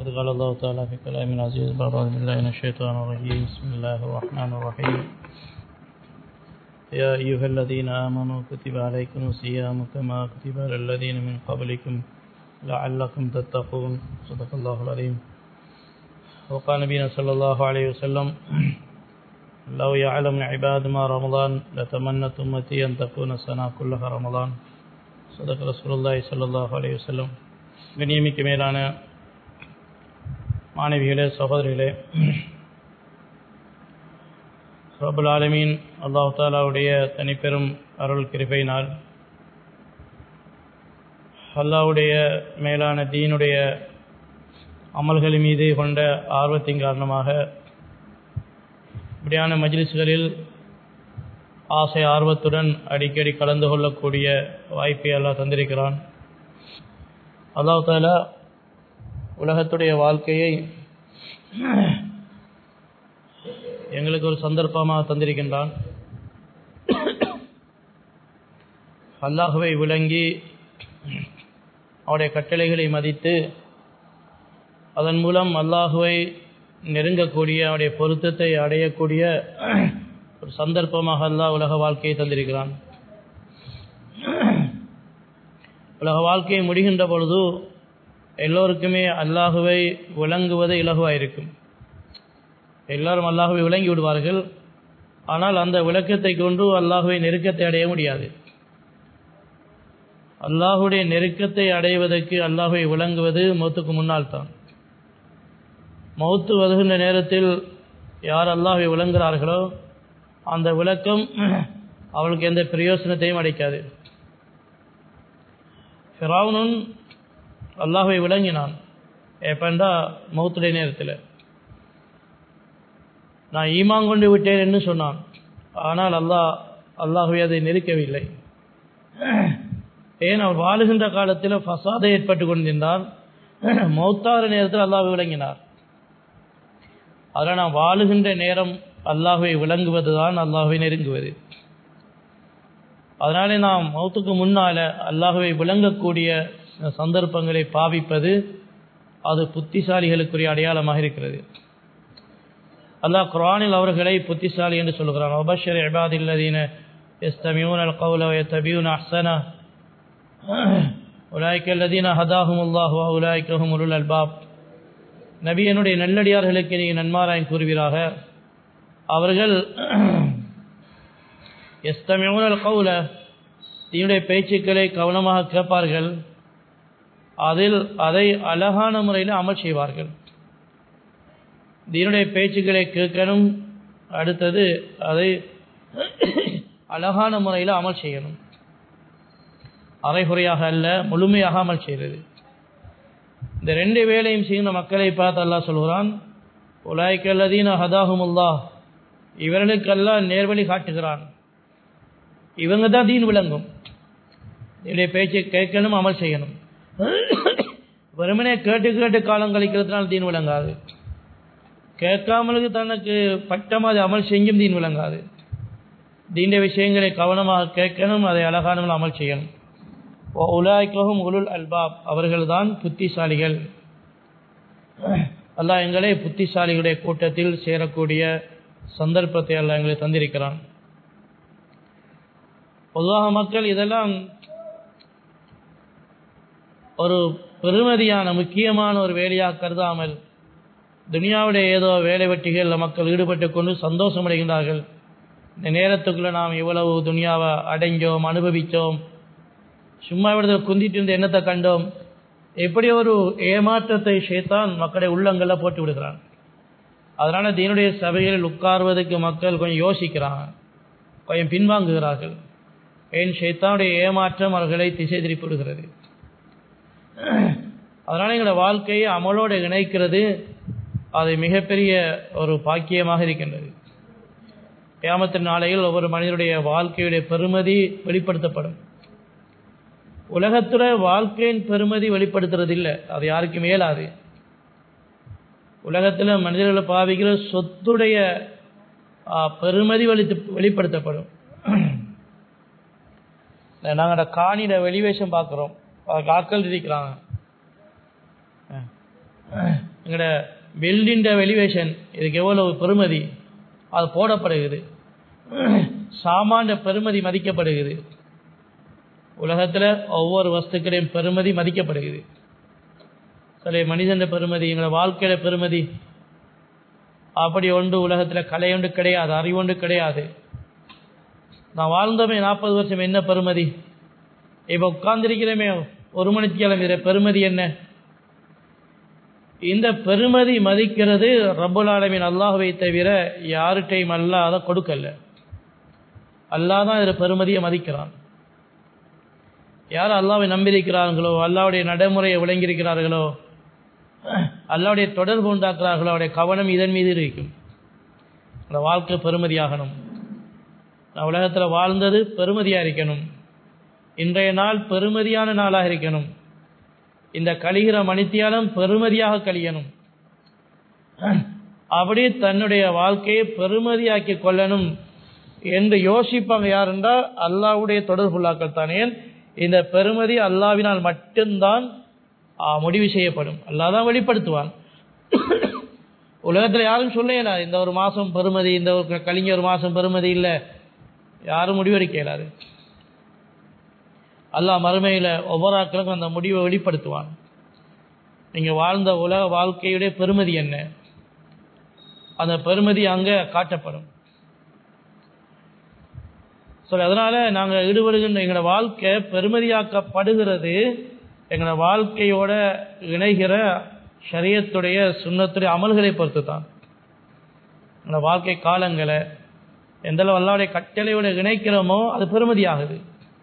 قد قال الله تعالى في كلام العزيز بعد أعوذ بالله من الشيطان الرجيم بسم الله الرحمن الرحيم يا أيها الذين آمنوا كتب عليكم الصيام كما كتب على الذين من قبلكم لعلكم تتقون صدق الله العظيم وقال نبينا صلى الله عليه وسلم لو يعلم عباد ما رمضان لتمنت أمتي أن تكون السنة كلها رمضان صدق رسول الله صلى الله عليه وسلم கண்ணியமிக்க மேலான மாணவிகளே சகோதரிகளே ரபுல் ஆலமீன் அல்லாஹ் தாலாவுடைய தனிப்பெரும் அருள் கிருபையினால் அல்லாவுடைய மேலான தீனுடைய அமல்கள் மீது கொண்ட ஆர்வத்தின் காரணமாக இப்படியான மஜ்லிஸ்களில் ஆசை ஆர்வத்துடன் அடிக்கடி கலந்து கொள்ளக்கூடிய வாய்ப்பை அல்லாஹ் தந்திருக்கிறான் அல்லாஹ் தாலா உலகத்துடைய வாழ்க்கையை எங்களுக்கு ஒரு சந்தர்ப்பமாக தந்திருக்கின்றான் அல்லாஹுவை விளங்கி அவருடைய கட்டளைகளை மதித்து அதன் மூலம் அல்லாஹுவை நெருங்கக்கூடிய அவருடைய பொருத்தத்தை அடையக்கூடிய ஒரு சந்தர்ப்பமாக அல்லாஹ் உலக வாழ்க்கையை தந்திருக்கிறான் உலக வாழ்க்கையை முடிகின்ற பொழுது எல்லோருக்குமே அல்லாஹுவை விளங்குவது இலகுவாக இருக்கும் எல்லாரும் அல்லாஹுவை விளங்கி விடுவார்கள் ஆனால் அந்த விளக்கத்தை கொண்டு அல்லாஹுவை நெருக்கத்தை அடைய முடியாது அல்லாஹுடைய நெருக்கத்தை அடைவதற்கு அல்லாஹுவை விளங்குவது மௌத்துக்கு முன்னால் தான் மௌத்து வருகின்ற நேரத்தில் யார் அல்லாஹை விளங்குகிறார்களோ அந்த விளக்கம் அவளுக்கு எந்த பிரயோசனத்தையும் அடைக்காது ஃபிராவுனும் அல்லாஹை விளங்கினான் எப்பண்டா மௌத்துடைய நேரத்தில் நான் ஈமான் கொண்டு விட்டேன் என்று சொன்னான் ஆனால் அல்லாஹ் அல்லாஹுவை அதை நெருக்கவில்லை ஏன் அவர் வாழுகின்ற காலத்தில் ஃபசாதை ஏற்பட்டு கொண்டிருந்தால் மௌத்தார நேரத்தில் அல்லாஹை விளங்கினார் அதனால் நான் வாழுகின்ற நேரம் அல்லாஹுவை விளங்குவது தான் அல்லாஹுவை நெருங்குவது அதனாலே நாம் மௌத்துக்கு முன்னால் அல்லாஹுவை விளங்கக்கூடிய சந்தர்ப்பங்களை பாவிப்பது அது புத்திசாலிகளுக்குரிய அடையாளமாக இருக்கிறது அல்லாஹ் குரானில் அவர்களை புத்திசாலி என்று சொல்கிறான் ஒபஷர் இபாதில்லதீன يستمعون القول ويتبعون أحسنه أولئك الذين هداهم الله وأولئك هم أولو الألباب நபி என்னுடைய நல்லடியார்களுக்கு நீங்கள் நன்மாராயம் கூறுவீராக அவர்கள் எஸ்தமியூனல் கவுல தீனுடைய பேச்சுக்களை கவனமாக கேட்பார்கள் அதில் அதை அழகான முறையில் அமல் செய்வார்கள் தீனுடைய பேச்சுக்களை கேட்கணும் அடுத்தது அதை அழகான முறையில் அமல் செய்யணும் அரைகுறையாக அல்ல முழுமையாக அமல் செய்கிறது இந்த ரெண்டு வேலையும் செய்கிற மக்களை பார்த்து அல்லா சொல்கிறான் உலாய்க்கல்லதீன ஹதாஹுமுல்லா இவர்களுக்கெல்லாம் நேர்வழி காட்டுகிறான் இவங்க தான் தீன் விளங்கும் என்னுடைய பேச்சை கேட்கணும் அமல் செய்யணும் வெறுமனே கேட்டு கேட்டு காலம் கழிக்கிறதுனால தீன் விளங்காது கேட்காமலுக்கு தனக்கு பட்டமாக அமல் செஞ்சும் தீன் விளங்காது தீண்ட விஷயங்களை கவனமாக கேட்கணும் அதை அழகான அமல் செய்யணும் உலாய்க்ககும் உலுல் அல்பாப் அவர்கள்தான் புத்திசாலிகள் அல்லாஹ் எங்களை புத்திசாலிகளுடைய கூட்டத்தில் சேரக்கூடிய சந்தர்ப்பத்தை அல்லாஹ் எங்களை தந்திருக்கிறான் பொதுவாக மக்கள் இதெல்லாம் ஒரு பெருமதியான முக்கியமான ஒரு வேலையாக கருதாமல் துனியாவுடைய ஏதோ வேலை வெட்டிகளில் மக்கள் ஈடுபட்டு கொண்டு சந்தோஷம் அடைகின்றார்கள் இந்த நேரத்துக்குள்ளே நாம் இவ்வளவு துனியாவை அடைஞ்சோம் அனுபவித்தோம் சும்மா விடுதல் குந்திட்டு இருந்த எண்ணத்தை கண்டோம் எப்படி ஒரு ஏமாற்றத்தை சேர்த்தான் மக்களை உள்ளங்களில் போட்டு விடுகிறான் அதனால் தீனுடைய சபைகளில் உட்கார்வதற்கு மக்கள் கொஞ்சம் யோசிக்கிறாங்க கொஞ்சம் பின்வாங்குகிறார்கள் ஏன் ஷேத்தானுடைய ஏமாற்றம் அவர்களை திசை திருப்பி விடுகிறது அதனால் எங்களோட வாழ்க்கையை அமலோடு இணைக்கிறது அது மிகப்பெரிய ஒரு பாக்கியமாக இருக்கின்றது ஏமத்தின் நாளையில் ஒவ்வொரு மனிதனுடைய வாழ்க்கையுடைய பெருமதி வெளிப்படுத்தப்படும் உலகத்துல வாழ்க்கையின் பெருமதி வெளிப்படுத்துறது இல்லை அது யாருக்கு மேலாது உலகத்தில் மனிதர்களை பாவிக்கிற சொத்துடைய பெருமதி வெளித்து வெளிப்படுத்தப்படும் நாங்கள் காணிட வெளிவேஷம் பார்க்குறோம் ஆக்கள் இருக்கிறாங்க எங்களோட பில்டிங் வெலிவேஷன் இதுக்கு எவ்வளவு பெருமதி அது போடப்படுகிறது சாமானிய பெருமதி மதிக்கப்படுகிறது உலகத்தில் ஒவ்வொரு வஸ்துக்களையும் பெருமதி மதிக்கப்படுகிறது சில மனிதன் பெருமதி எங்களோட வாழ்க்கையில பெருமதி அப்படி ஒன்று உலகத்தில் கலை ஒன்று கிடையாது அறிவொன்று கிடையாது நான் வாழ்ந்தோமே நாற்பது வருஷம் என்ன பெருமதி இப்போ உட்கார்ந்திருக்கிறோமே ஒரு மணித்தியாலம் இதில் பெருமதி என்ன இந்த பெருமதி மதிக்கிறது ரப்புல் ஆலமின் அல்லாஹுவை தவிர யார்கிட்டையும் அல்லாத கொடுக்கல அல்லாஹ் தான் இதில் பெருமதியை மதிக்கிறான் யார் அல்லாவை நம்பியிருக்கிறார்களோ அல்லாவுடைய நடைமுறையை விளங்கியிருக்கிறார்களோ அல்லாவுடைய தொடர்பு உண்டாக்குறார்களோ அவருடைய கவனம் இதன் மீது இருக்கும் அந்த வாழ்க்கை பெருமதியாகணும் நான் உலகத்தில் வாழ்ந்தது பெருமதியாக இருக்கணும் இன்றைய நாள் பெருமதியான நாளாக இருக்கணும் இந்த கழிகிற மணித்தியாலும் பெருமதியாக கழியணும் அப்படி தன்னுடைய வாழ்க்கையை பெருமதியாக்கி கொள்ளணும் என்று யோசிப்பாங்க யார் என்றால் அல்லாவுடைய தொடர்புள்ளாக்கள் தானே இந்த பெருமதி அல்லாவினால் மட்டும்தான் முடிவு செய்யப்படும் அல்லாதான் வெளிப்படுத்துவான் உலகத்தில் யாரும் சொல்லல இந்த ஒரு மாதம் பெருமதி இந்த ஒரு கழிஞ்ச ஒரு மாதம் பெருமதி இல்லை யாரும் முடிவெடுக்க இயலாது அல்லாஹ் மறுமையில் ஒவ்வொரு ஆக்களுக்கும் அந்த முடிவை வெளிப்படுத்துவான் நீங்கள் வாழ்ந்த உலக வாழ்க்கையுடைய பெருமதி என்ன அந்த பெருமதி அங்கே காட்டப்படும் ஸோ அதனால் நாங்கள் ஈடுபடுகின்ற எங்களோட வாழ்க்கை பெருமதியாக்கப்படுகிறது எங்களோட வாழ்க்கையோட இணைகிற சரியத்துடைய சுண்ணத்துடைய அமல்களை பொறுத்து தான் எங்களோட வாழ்க்கை காலங்களை எந்தளவு அல்லாவுடைய கட்டளையோட இணைக்கிறோமோ அது பெருமதியாகுது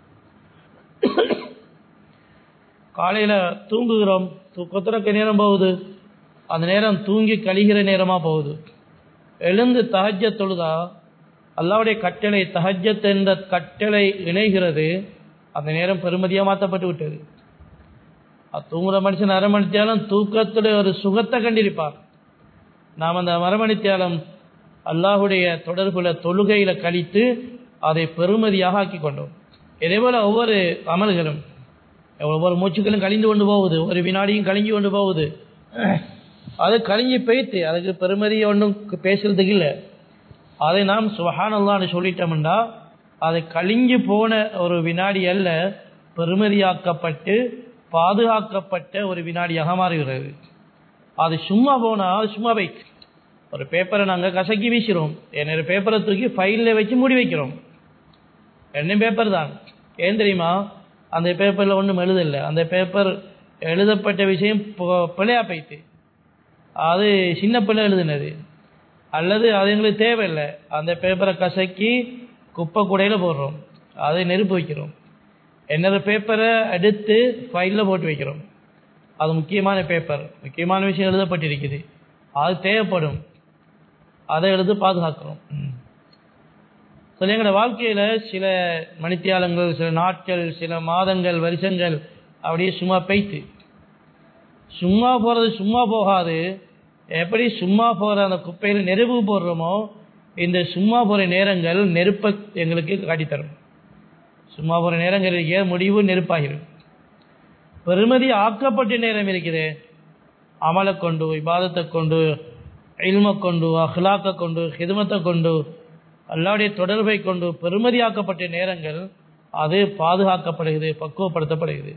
காலையில் தூங்குகிறோம் தூக்கத்திற்கு நேரம் போகுது அந்த நேரம் தூங்கி கழிகிற நேரமாக போகுது எழுந்து தஹஜ தொழுதா அல்லாவுடைய கட்டளை தஹஜத் என்ற கட்டளை இணைகிறது அந்த நேரம் பெருமதியாக மாற்றப்பட்டு விட்டது அது தூங்குற மனுஷன் அரமணித்தியாலும் தூக்கத்துடைய ஒரு சுகத்தை கண்டிருப்பார் நாம் அந்த மரமணித்தியாலம் அல்லாஹுடைய தொடர்புல தொழுகையில் கழித்து அதை பெருமதியாக ஆக்கி கொண்டோம் இதேபோல் ஒவ்வொரு அமல்களும் ஒவ்வொரு மூச்சுக்களும் கழிந்து கொண்டு போகுது ஒரு வினாடியும் கழிஞ்சு கொண்டு போகுது அது கழிஞ்சு போய்த்து அதுக்கு பெருமதியை ஒன்றும் பேசுறதுக்கு இல்லை அதை நாம் சுபஹானல்லான்னு சொல்லிட்டோம்னா அது கழிஞ்சு போன ஒரு வினாடி அல்ல பெருமதியாக்கப்பட்டு பாதுகாக்கப்பட்ட ஒரு வினாடியாக மாறுகிறது அது சும்மா போனால் அது சும்மா வைத்து ஒரு பேப்பரை நாங்கள் கசக்கி வீசுகிறோம் என்னோட பேப்பரை தூக்கி ஃபைலில் வச்சு மூடி வைக்கிறோம் என்ன பேப்பர் தான் ஏன் தெரியுமா அந்த பேப்பரில் ஒன்றும் எழுதலை அந்த பேப்பர் எழுதப்பட்ட விஷயம் பிழையா போயிட்டு அது சின்ன பிள்ளை எழுதுனது அல்லது அது எங்களுக்கு தேவையில்லை அந்த பேப்பரை கசக்கி குப்பை கூடையில் போடுறோம் அதை நெருப்பு வைக்கிறோம் என்னோட பேப்பரை எடுத்து ஃபைலில் போட்டு வைக்கிறோம் அது முக்கியமான பேப்பர் முக்கியமான விஷயம் எழுதப்பட்டிருக்குது அது தேவைப்படும் அதை எழுது பாதுகாக்கிறோம் சில எங்களோட வாழ்க்கையில் சில மணித்தியாலங்கள் சில நாட்கள் சில மாதங்கள் வருஷங்கள் அப்படியே சும்மா பெய்த்து சும்மா போகிறது சும்மா போகாது எப்படி சும்மா போகிற அந்த குப்பையில் நெருப்பு போடுறோமோ இந்த சும்மா போகிற நேரங்கள் நெருப்பை எங்களுக்கு காட்டித்தரும் சும்மா போகிற நேரங்கள் ஏன் முடிவு நெருப்பாகிடும் பெருமதி ஆக்கப்பட்ட நேரம் இருக்குது அமலை கொண்டு இபாதத்தை கொண்டு இல்மை கொண்டு அஹ்லாக்கை கொண்டு ஹிதமத்தை கொண்டு அல்லாவுடைய தொடர்பை கொண்டு பெருமதியாக்கப்பட்ட நேரங்கள் அது பாதுகாக்கப்படுகிறது பக்குவப்படுத்தப்படுகிறது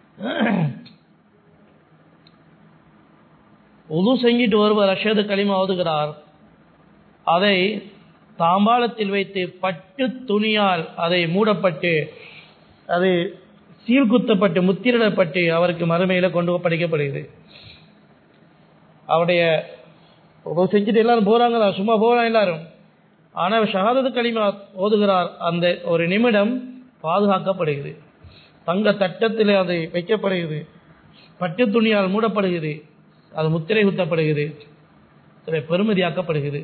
உது செஞ்சிட்டு ஒருவர் அஷது களிமா ஓதுகிறார் அதை தாம்பாளத்தில் வைத்து பட்டு துணியால் அதை மூடப்பட்டு அது சீர்குத்தப்பட்டு முத்திரிடப்பட்டு அவருக்கு மறுமையில் கொண்டு படைக்கப்படுகிறது அவருடைய செஞ்சுட்டு எல்லாரும் போகிறாங்களா சும்மா போகிறான் எல்லாரும் ஆனால் ஷஹாதத்து களிமா ஓதுகிறார் அந்த ஒரு நிமிடம் பாதுகாக்கப்படுகிறது தங்க தட்டத்தில் அது வைக்கப்படுகிறது பட்டு துணியால் மூடப்படுகிறது அது முத்திரை குத்தப்படுகிறது சில பெருமதியாக்கப்படுகிறது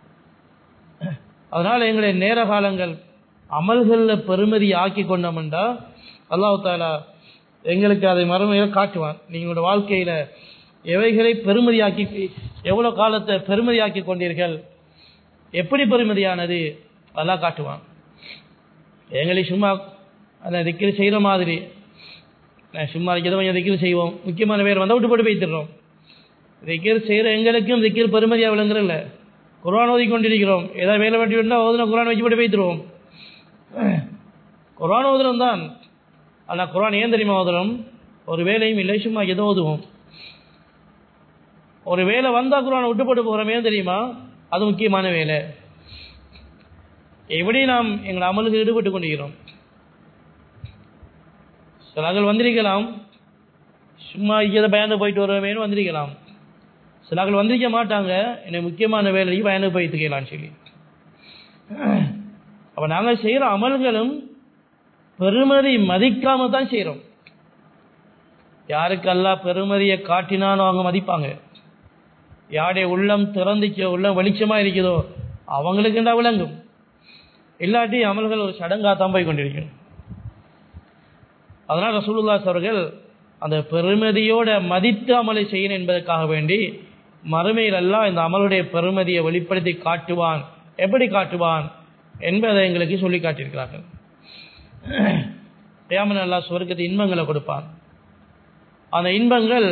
அதனால் எங்களுடைய நேர காலங்கள் அமல்களில் பெருமதி ஆக்கி கொண்டோம்டா அல்லாஹு தாலா எங்களுக்கு அதை மறுமையில் காட்டுவான் நீங்களோட வாழ்க்கையில் எவைகளை பெருமதியாக்கி எவ்வளோ காலத்தை பெருமதியாக்கி கொண்டீர்கள் எப்படி பெருமதியானது அதெல்லாம் காட்டுவான் எங்களை சும்மா அந்த திக்கில் செய்கிற மாதிரி சும்மா இருக்கிறத கொஞ்சம் திக்கில் செய்வோம் முக்கியமான பேர் வந்தால் விட்டு போட்டு வைத்துடுறோம் திக்கிர் செய்கிற எங்களுக்கும் திக்கிர் பெருமதியாக விளங்குறல்ல குரான் ஓதி கொண்டிருக்கிறோம் ஏதாவது வேலை வெட்டி வேண்டாம் ஓதுனா குரான் வச்சு போட்டு வைத்துருவோம் குரான் ஓதுறோம் தான் ஆனால் குரான் ஏன் தெரியுமா ஓதுறோம் ஒரு வேலையும் இல்லை சும்மா ஏதோ ஓதுவோம் ஒரு வேலை வந்தால் குரானை விட்டு போட்டு போகிறோம் ஏன் தெரியுமா அது முக்கியமான வேலை எப்படி நாம் எங்கள் அமலுக்கு ஈடுபட்டு கொண்டிருக்கிறோம் சிலாக்கள் வந்திருக்கலாம் சும்மா இங்கே பயந்து போயிட்டு வருவேன்னு வந்திருக்கலாம் சிலாக்கள் வந்திருக்க மாட்டாங்க எனக்கு முக்கியமான வேலைக்கு பயந்து போயிட்டுக்கலான்னு சொல்லி அப்போ நாங்கள் செய்கிற அமல்களும் பெருமதி மதிக்காம தான் செய்கிறோம் யாருக்கெல்லாம் பெருமதியை காட்டினாலும் அவங்க மதிப்பாங்க யாருடைய உள்ளம் திறந்துச்சோ உள்ளம் வெளிச்சமாக இருக்குதோ அவங்களுக்கு என்ன விளங்கும் இல்லாட்டி அமல்கள் ஒரு சடங்காக தான் போய் கொண்டிருக்கணும் அதனால் ரசூலுல்லாஸ் அவர்கள் அந்த பெருமதியோட மதித்து அமலை செய்யணும் என்பதற்காக வேண்டி மறுமையில் எல்லாம் இந்த அமலுடைய பெருமதியை வெளிப்படுத்தி காட்டுவான் எப்படி காட்டுவான் என்பதை எங்களுக்கு சொல்லி காட்டியிருக்கிறார்கள் தேமன் அல்லா சுவர்க்கத்து இன்பங்களை கொடுப்பான் அந்த இன்பங்கள்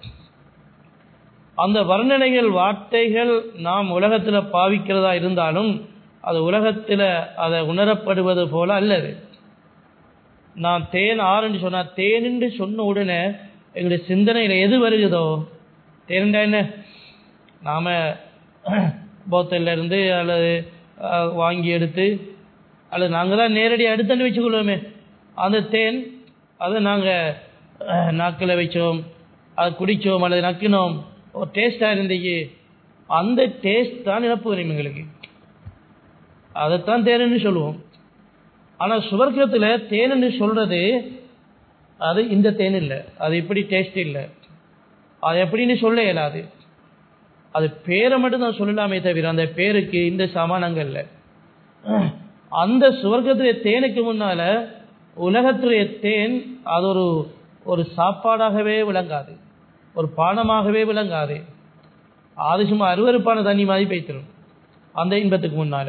அந்த வர்ணனைகள் வார்த்தைகள் நாம் உலகத்தில் பாவிக்கிறதா இருந்தாலும் அது உலகத்தில் அதை உணரப்படுவது போல அல்லது நான் தேன் ஆறுன்னு சொன்னால் தேனுன்னு சொன்ன உடனே எங்களுடைய சிந்தனையில் எது வருகுதோ தேன்டா என்ன நாம் போத்தல்ல அல்லது வாங்கி எடுத்து அல்லது நாங்கள் தான் நேரடியாக எடுத்துன்னு வச்சுக்கொள்வோமே அந்த தேன் அதை நாங்கள் நாக்கில் வச்சோம் அதை குடித்தோம் அல்லது நக்கினோம் ஒரு டேஸ்ட்டாக இருந்தீங்க அந்த டேஸ்ட் தான் இழப்பு வரும் எங்களுக்கு அதைத்தான் தேனுன்னு சொல்லுவோம் ஆனால் சுவர்க்கத்தில் தேனுன்னு சொல்கிறது அது இந்த தேன் இல்லை அது இப்படி டேஸ்ட் இல்லை அது எப்படின்னு சொல்ல இயலாது அது பேரை மட்டும் தான் சொல்லலாமே தவிர அந்த பேருக்கு இந்த சமானங்கள்ல அந்த சுவர்க்கத்துடைய தேனுக்கு முன்னால உலகத்துடைய தேன் அது ஒரு ஒரு சாப்பாடாகவே விளங்காது ஒரு பானமாகவே விளங்காது அது சும்மா அருவறுப்பான தண்ணி மாதிரி பேய்த்திரும் அந்த இன்பத்துக்கு முன்னால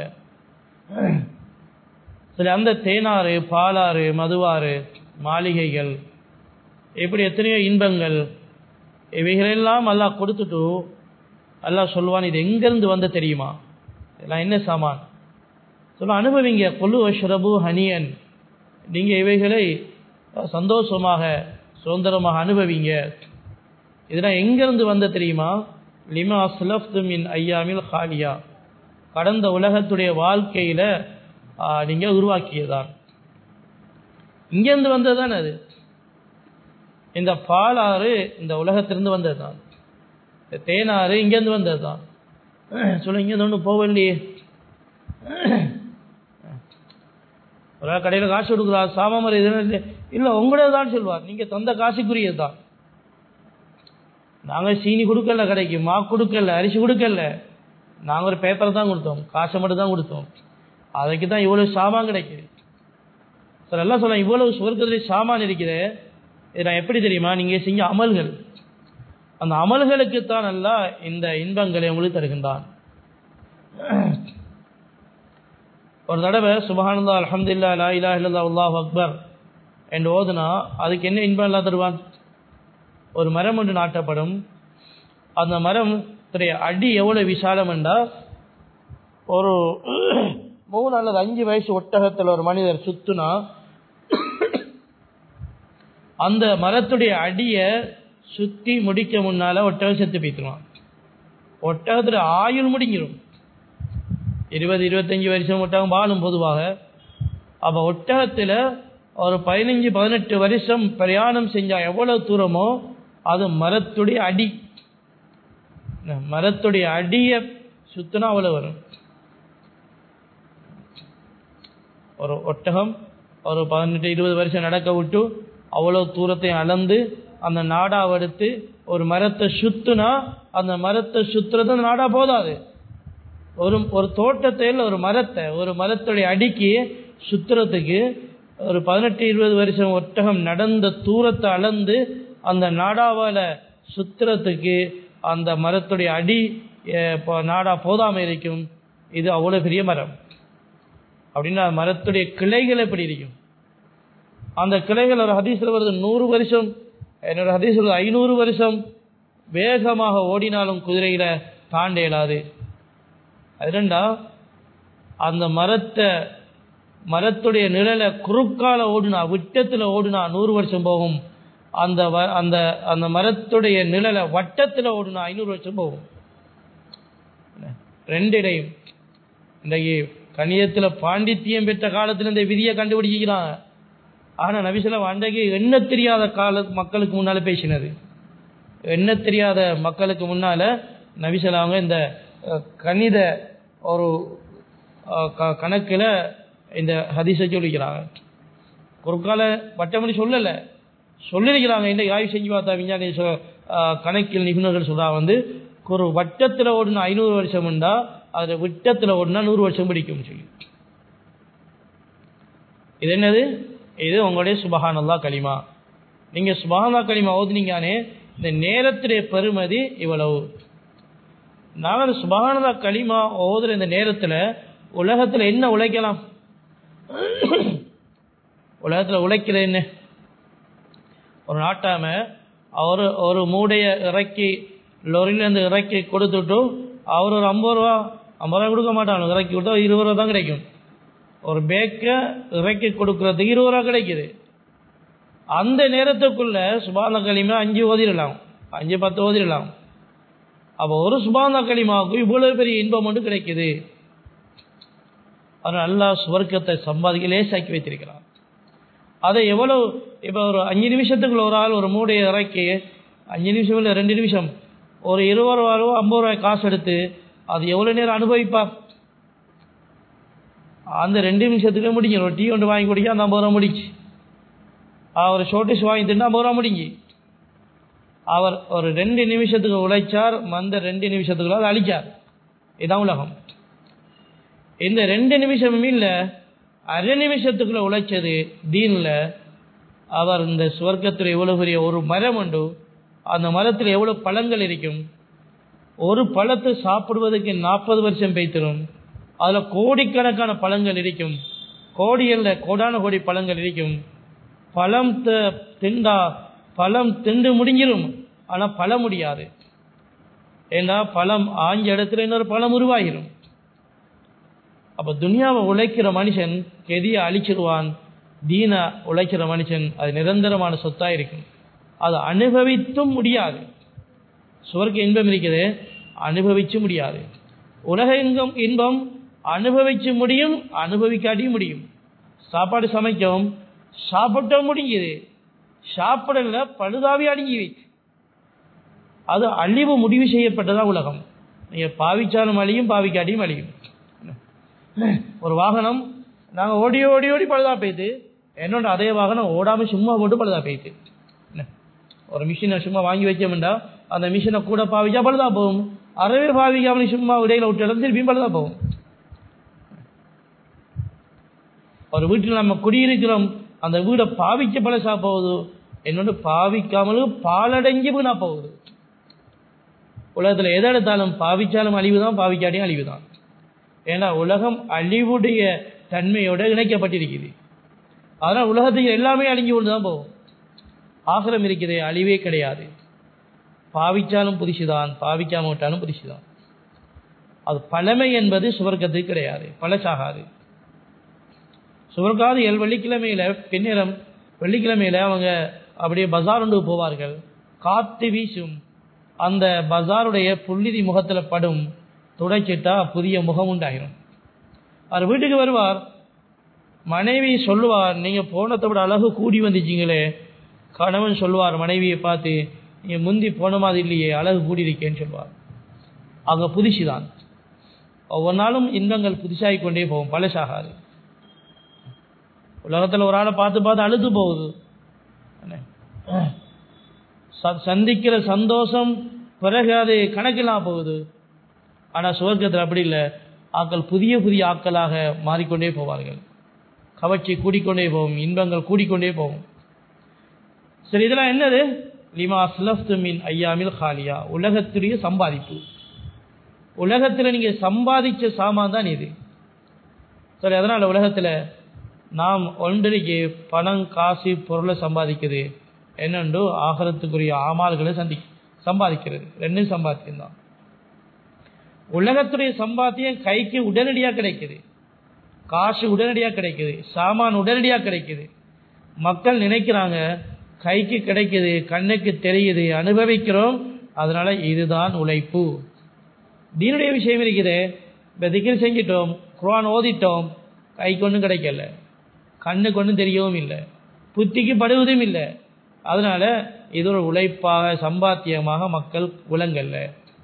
சரி அந்த தேனாறு பாலாறு மதுவாறு மாளிகைகள் இப்படி எத்தனையோ இன்பங்கள் இவைகளெல்லாம் அல்லாஹ் கொடுத்துட்டு அல்லாஹ் சொல்லுவான் இது எங்கேருந்து வந்த தெரியுமா இதெல்லாம் என்ன சாமான் சொல்ல அனுபவிங்க கொல்லு அஷ்ரபு ஹனியன் நீங்கள் இவைகளை சந்தோஷமாக சுதந்திரமாக அனுபவிங்க இதெல்லாம் எங்கேருந்து வந்த தெரியுமா லிமா சுலஃப்து மின் ஐயாமில் ஹாலியா கடந்த உலகத்துடைய வாழ்க்கையில் நீங்கள் உருவாக்கியதான் இங்கேருந்து வந்தது தான் அது இந்த பாலாறு இந்த உலகத்திலிருந்து வந்தது தான் இந்த தேனாறு இங்கேருந்து வந்தது தான் சொல்ல இங்கேருந்து ஒன்றும் போகலையே ஒரு கடையில் காசு கொடுக்குறா சாமாமர் இது இல்லை உங்களே தான் சொல்வார் நீங்கள் தந்த காசுக்குரியது தான் நாங்கள் சீனி கொடுக்கல கடைக்கு மா கொடுக்கல அரிசி கொடுக்கல நாங்கள் ஒரு பேப்பர் தான் கொடுத்தோம் காசை மட்டும் தான் கொடுத்தோம் அதுக்கு தான் இவ்வளோ சாமான் கிடைக்குது சார் எல்லாம் சொல்ல இவ்வளவு சுவர்க்கத்திலே சாமான் இருக்குது இது நான் எப்படி தெரியுமா நீங்கள் செஞ்ச அமல்கள் அந்த அமல்களுக்கு தான் நல்லா இந்த இன்பங்களை உங்களுக்கு தருகின்றான் ஒரு தடவை சுபஹானந்தா அலமதுல்லா லா இலா இல்லா அல்லாஹ் அக்பர் என்று ஓதுனா அதுக்கு என்ன இன்பம் எல்லாம் தருவான் ஒரு மரம் ஒன்று நாட்டப்படும் அந்த மரம் அடி எவ்வளோ விசாலம் என்றால் ஒரு மூணு அல்லது அஞ்சு வயசு ஒட்டகத்தில் ஒரு மனிதர் சுத்துனா அந்த மரத்துடைய அடியை சுற்றி முடிக்க முன்னால ஒட்டகம் செத்து போய்த்துருவான் ஒட்டகத்தில் ஆயுள் முடிஞ்சிடும் இருபது இருபத்தஞ்சி வருஷம் ஒட்டகம் வாழும் பொதுவாக அப்போ ஒட்டகத்தில் ஒரு பதினஞ்சு பதினெட்டு வருஷம் பிரயாணம் செஞ்சால் எவ்வளோ தூரமோ அது மரத்துடைய அடி மரத்துடைய அடியை சுத்தினா அவ்வளோ வரும் ஒரு ஒட்டகம் ஒரு பதினெட்டு இருபது வருஷம் நடக்க விட்டு அவ்வளோ தூரத்தை அளந்து அந்த நாடாவை எடுத்து ஒரு மரத்தை சுத்துனா அந்த மரத்தை சுத்துறது அந்த நாடா போதாது ஒரு ஒரு தோட்டத்தில் ஒரு மரத்தை ஒரு மரத்துடைய அடிக்கு சுத்துறதுக்கு ஒரு பதினெட்டு இருபது வருஷம் ஒட்டகம் நடந்த தூரத்தை அளந்து அந்த நாடாவால் சுத்துறதுக்கு அந்த மரத்துடைய அடி இப்போ நாடா போதாமல் இருக்கும் இது அவ்வளோ பெரிய மரம் அப்படின்னா மரத்துடைய கிளைகள் எப்படி இருக்கும் அந்த கிளைகள் ஒரு ஹதீஸில் வருது நூறு வருஷம் என்னோட ஹதீஸில் ஐநூறு வருஷம் வேகமாக ஓடினாலும் குதிரையில தாண்ட இயலாது அது ரெண்டா அந்த மரத்தை மரத்துடைய நிழலை குறுக்கால ஓடுனா விட்டத்தில் ஓடுனா நூறு வருஷம் போகும் அந்த வ- அந்த அந்த மரத்துடைய நிழலை வட்டத்தில் ஓடுனா ஐநூறு வருஷம் போகும் ரெண்டு இடையும் இன்றைக்கு கணியத்தில் பாண்டித்தியம் பெற்ற காலத்தில் இந்த விதியை கண்டுபிடிக்கிறாங்க ஆனால் நபிசலம் அன்றைக்கு எண்ண தெரியாத கால மக்களுக்கு முன்னால பேசினது எண்ண தெரியாத மக்களுக்கு முன்னால நபிசலாங்க இந்த அஹ், கணித ஒரு அஹ், க- கணக்குல இந்த ஹதீஸை சொல்லிக்கிறாங்க குறுக்கால வட்டமணி சொல்லல சொல்லியிருக்கிறாங்க இந்த ஆய்வு செஞ்சு பார்த்தா விஞ்ஞானி சொ- அஹ், கணக்கில் நிபுணர்கள் சொல்றா வந்து ஒரு வட்டத்தில் ஓடுனா ஐநூறு வருஷம் உண்டா அதில் விட்டத்தில் ஓடுனா நூறு வருஷம் பிடிக்கும் சொல்லி இது என்னது இது உங்களுடைய சுபஹானல்லா களிமா நீங்க சுபஹானல்லா களிமா ஓதுனீங்கானே இந்த நேரத்துடைய பெருமதி இவ்வளவு நாங்கள் சுபஹானல்லா களிமா ஓதுற இந்த நேரத்தில் உலகத்தில் என்ன உழைக்கலாம் உலகத்தில் உழைக்கிறது என்ன ஒரு நாட்டாம அவர் ஒரு மூடைய இறக்கி லொரியிலேருந்து இறக்கி கொடுத்துட்டு அவர் ஒரு ஐம்பது ரூபா ஐம்பது ரூபா கொடுக்க மாட்டாங்க இறக்கி கொடுத்தா இருபது ரூபா தான் கிடைக்கும் ஒரு பேக்கை இறக்கி கொடுக்கறதுக்கு இருபது ரூபா கிடைக்குது அந்த நேரத்துக்குள்ள சுபான களிமா அஞ்சு ஓதிடலாம் அஞ்சு பத்து ஓதிடலாம் அப்போ ஒரு சுபான களிமாவுக்கு இவ்வளவு பெரிய இன்பம் ஒன்று கிடைக்குது அதனால் அல்லாஹ் சுவர்க்கத்தை சம்பாதிக்க லேசாக்கி வைத்திருக்கிறான் அதை எவ்வளவு இப்போ ஒரு அஞ்சு நிமிஷத்துக்குள்ள ஒரு ஆள் ஒரு மூடையை இறக்கி அஞ்சு நிமிஷம் இல்லை ரெண்டு நிமிஷம் ஒரு இருபது ரூபாயோ ஐம்பது ரூபாய் காசு எடுத்து அது எவ்வளோ நேரம் அனுபவிப்பா அந்த ரெண்டு நிமிஷத்துக்கு முடிஞ்சு ஒரு டீ ஒன்று வாங்கி குடிக்க அந்த ஐம்பது ரூபா முடிச்சு அவர் ஷோட்டிஸ் வாங்கி தின்னா ஐம்பது ரூபா முடிஞ்சு அவர் ஒரு ரெண்டு நிமிஷத்துக்கு உழைச்சார் அந்த ரெண்டு நிமிஷத்துக்குள்ள அதை அழிச்சார் இதான் உலகம் இந்த ரெண்டு நிமிஷமும் இல்லை அரை நிமிஷத்துக்குள்ள உழைச்சது தீன்ல அவர் இந்த சுவர்க்கத்தில் எவ்வளவு பெரிய ஒரு மரம் உண்டு அந்த மரத்தில் எவ்வளவு பழங்கள் இருக்கும் ஒரு பழத்தை சாப்பிடுவதற்கு நாற்பது வருஷம் பெய்த்திரும் அதில் கோடிக்கணக்கான பழங்கள் இருக்கும் கோடியில் கோடான கோடி பழங்கள் இருக்கும் பழம் த- திண்டா பழம் திண்டு முடிஞ்சிரும் ஆனால் பழ முடியாது ஏன்னா பழம் ஆஞ்ச இடத்துல இன்னொரு பழம் உருவாகிரும் அப்ப துனியாவை உழைக்கிற மனுஷன் கெதியை அழிச்சிருவான் தீன உழைக்கிற மனுஷன் அது நிரந்தரமான சொத்தா இருக்கும் அது அனுபவித்தும் முடியாது சுவர்க்க இன்பம் இருக்குது அனுபவிச்சு முடியாது உலக இன்பம் இன்பம் அனுபவிச்சு முடியும் அனுபவிக்காட்டியும் முடியும் சாப்பாடு சமைக்கவும் சாப்பிட்ட முடியுது சாப்பிடல பழுதாவி அடங்கி வைத்து அது அழிவு முடிவு செய்யப்பட்டதா உலகம் நீங்க பாவிச்சாலும் அழியும் பாவிக்காட்டியும் அழியும் ஒரு வாகனம் நாங்கள் ஓடி ஓடி ஓடி பழுதா போயிட்டு என்னோட அதே வாகனம் ஓடாம சும்மா போட்டு பழுதா போயிட்டு என்ன? ஒரு மிஷினை சும்மா வாங்கி வச்சோம்டா அந்த மிஷினை கூட பாவிச்சா பழுதா போகும் அறவே பாவிக்காம சும்மா இடையில விட்டு திருப்பியும் பழுதா போகும் ஒரு வீட்டில் நம்ம குடியிருக்கிறோம் அந்த வீடை பாவிக்க பழசா போகுது என்னோட பாவிக்காமலும் பாலடைஞ்சு வீணா போகுது உலகத்தில் எதை எடுத்தாலும் பாவிச்சாலும் அழிவு தான் பாவிக்காட்டியும் அழிவு தான் ஏன்னா உலகம் அழிவுடைய தன்மையோட இணைக்கப்பட்டிருக்குது அதனால் உலகத்துக்கு எல்லாமே அழிஞ்சு கொண்டு தான் போகும் ஆகிரம் இருக்குது அழிவே கிடையாது பாவிச்சாலும் புதுசுதான் பாவிக்காம விட்டாலும் புதுசுதான் அது பழமை என்பது சுவர்க்கத்துக்கு கிடையாது பழசாகாது சுவர்க்காது எல் வெள்ளிக்கிழமையில பின்னிரம் வெள்ளிக்கிழமையில அவங்க அப்படியே பஜார் ஒன்று போவார்கள் காத்து வீசும் அந்த பஜாருடைய புள்ளிதி முகத்துல படும் துடைச்சிட்டா புதிய முகம் உண்டாயிரும் அவர் வீட்டுக்கு வருவார் மனைவி சொல்லுவார் நீங்க போனதை விட அழகு கூடி வந்துச்சீங்களே கணவன் சொல்லுவார் மனைவியை பார்த்து நீங்க முந்தி போன மாதிரி இல்லையே அழகு கூடி இருக்கேன்னு சொல்லுவார் அவங்க புதுசுதான் ஒவ்வொரு நாளும் இன்பங்கள் புதுசாகிக் கொண்டே போகும் பழசாகாது உலகத்தில் ஒரு ஆளை பார்த்து பார்த்து அழுது போகுது என்ன? ச- சந்திக்கிற சந்தோஷம் பிறகு அது கணக்கெல்லாம் போகுது ஆனால் சுவர்க்கத்தில் அப்படி இல்லை ஆக்கள் புதிய புதிய ஆட்களாக மாறிக்கொண்டே போவார்கள் கவர்ச்சி கூடிக்கொண்டே போகும் இன்பங்கள் கூடிக்கொண்டே போகும் சரி இதெல்லாம் என்னது லிமா அஸ்லஃப்து மின் ஐயாமில் ஹாலியா உலகத்துடைய சம்பாதிப்பு உலகத்தில் நீங்கள் சம்பாதிச்ச சாமான் தான் இது சரி அதனால் உலகத்தில் நாம் ஒன்றிக்கு பணம் காசு பொருளை சம்பாதிக்குது என்னென்று ஆகரத்துக்குரிய ஆமால்களை சந்தி சம்பாதிக்கிறது ரெண்டும் சம்பாத்தியம் தான் உலகத்துடைய சம்பாத்தியம் கைக்கு உடனடியாக கிடைக்குது காசு உடனடியாக கிடைக்குது சாமான் உடனடியாக கிடைக்குது மக்கள் நினைக்கிறாங்க கைக்கு கிடைக்குது கண்ணுக்கு தெரியுது அனுபவிக்கிறோம் அதனால இதுதான் உழைப்பு தீனுடைய விஷயம் இருக்குது இப்போ திகிர் செஞ்சிட்டோம் குரான் ஓதிட்டோம் கைக்கு ஒன்றும் கிடைக்கல கண்ணுக்கு ஒன்றும் தெரியவும் இல்லை புத்திக்கு படுவதும் இல்லை அதனால இது ஒரு உழைப்பாக சம்பாத்தியமாக மக்கள் விளங்கல்ல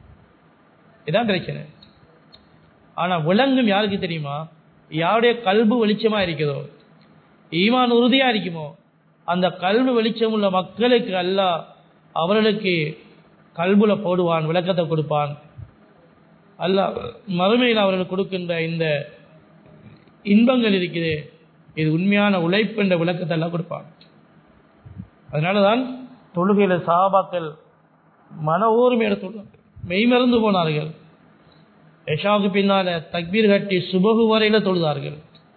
இதான் பிரச்சனை ஆனா விளங்கும் யாருக்கு தெரியுமா யாருடைய கல்பு வெளிச்சமா இருக்குதோ ஈமான் உறுதியா இருக்குமோ அந்த கல்வி வெளிச்சம் உள்ள மக்களுக்கு அல்லாஹ் அவர்களுக்கு கல்புல போடுவான் விளக்கத்தை கொடுப்பான் அல்லாஹ் மறுமையில் அவர்களுக்கு கொடுக்கின்ற இந்த இன்பங்கள் இருக்குது இது உண்மையான உழைப்பு என்ற விளக்கத்தை எல்லாம் கொடுப்பான் அதனாலதான் தொழுகையில சாபாக்கள் மன ஊர்மையோட தொழு மெய்மறந்து போனார்கள் எஷாவுக்கு பின்னால தக்பீர் கட்டி சுபகு வரையில தொழுதார்கள்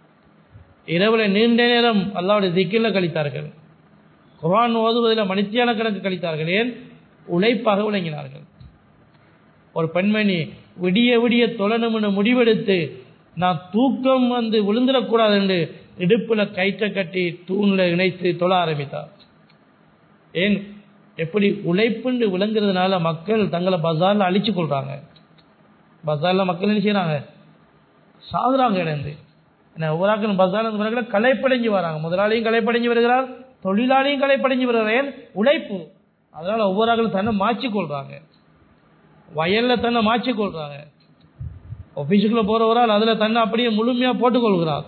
இரவுல நீண்ட நேரம் அல்லாவுடைய திக்கில் கழித்தார்கள் குரான் ஓதுவதில் மணித்தியான கணக்கு கழித்தார்கள் ஏன் உழைப்பாக விளங்கினார்கள் ஒரு பெண்மணி விடிய விடிய தொழணும்னு முடிவெடுத்து நான் தூக்கம் வந்து விழுந்துடக்கூடாது என்று இடுப்புல கயிற்ற கட்டி தூண்ல இணைத்து தொழ ஆரம்பித்தார் ஏன் எப்படி உழைப்புண்டு விளங்குறதுனால மக்கள் தங்களை பஜார்ல அழிச்சு கொள்றாங்க பஜார்ல மக்கள் என்ன செய்யறாங்க சாகுறாங்க இடந்து என்ன ஒவ்வொரு பஜார் கலைப்படைஞ்சு வராங்க முதலாளியும் கலைப்படைஞ்சு வருகிறார் தொழிலாளியும் கலைப்படைஞ்சு வருகிறார் ஏன் உழைப்பு அதனால ஒவ்வொரு ஆக்களும் தன்னை மாற்றி கொள்றாங்க வயல்ல தன்னை மாற்றி கொள்றாங்க ஆபீஸுக்குள்ள போறவரால் அதுல தன்னை அப்படியே முழுமையா போட்டுக்கொள்கிறார்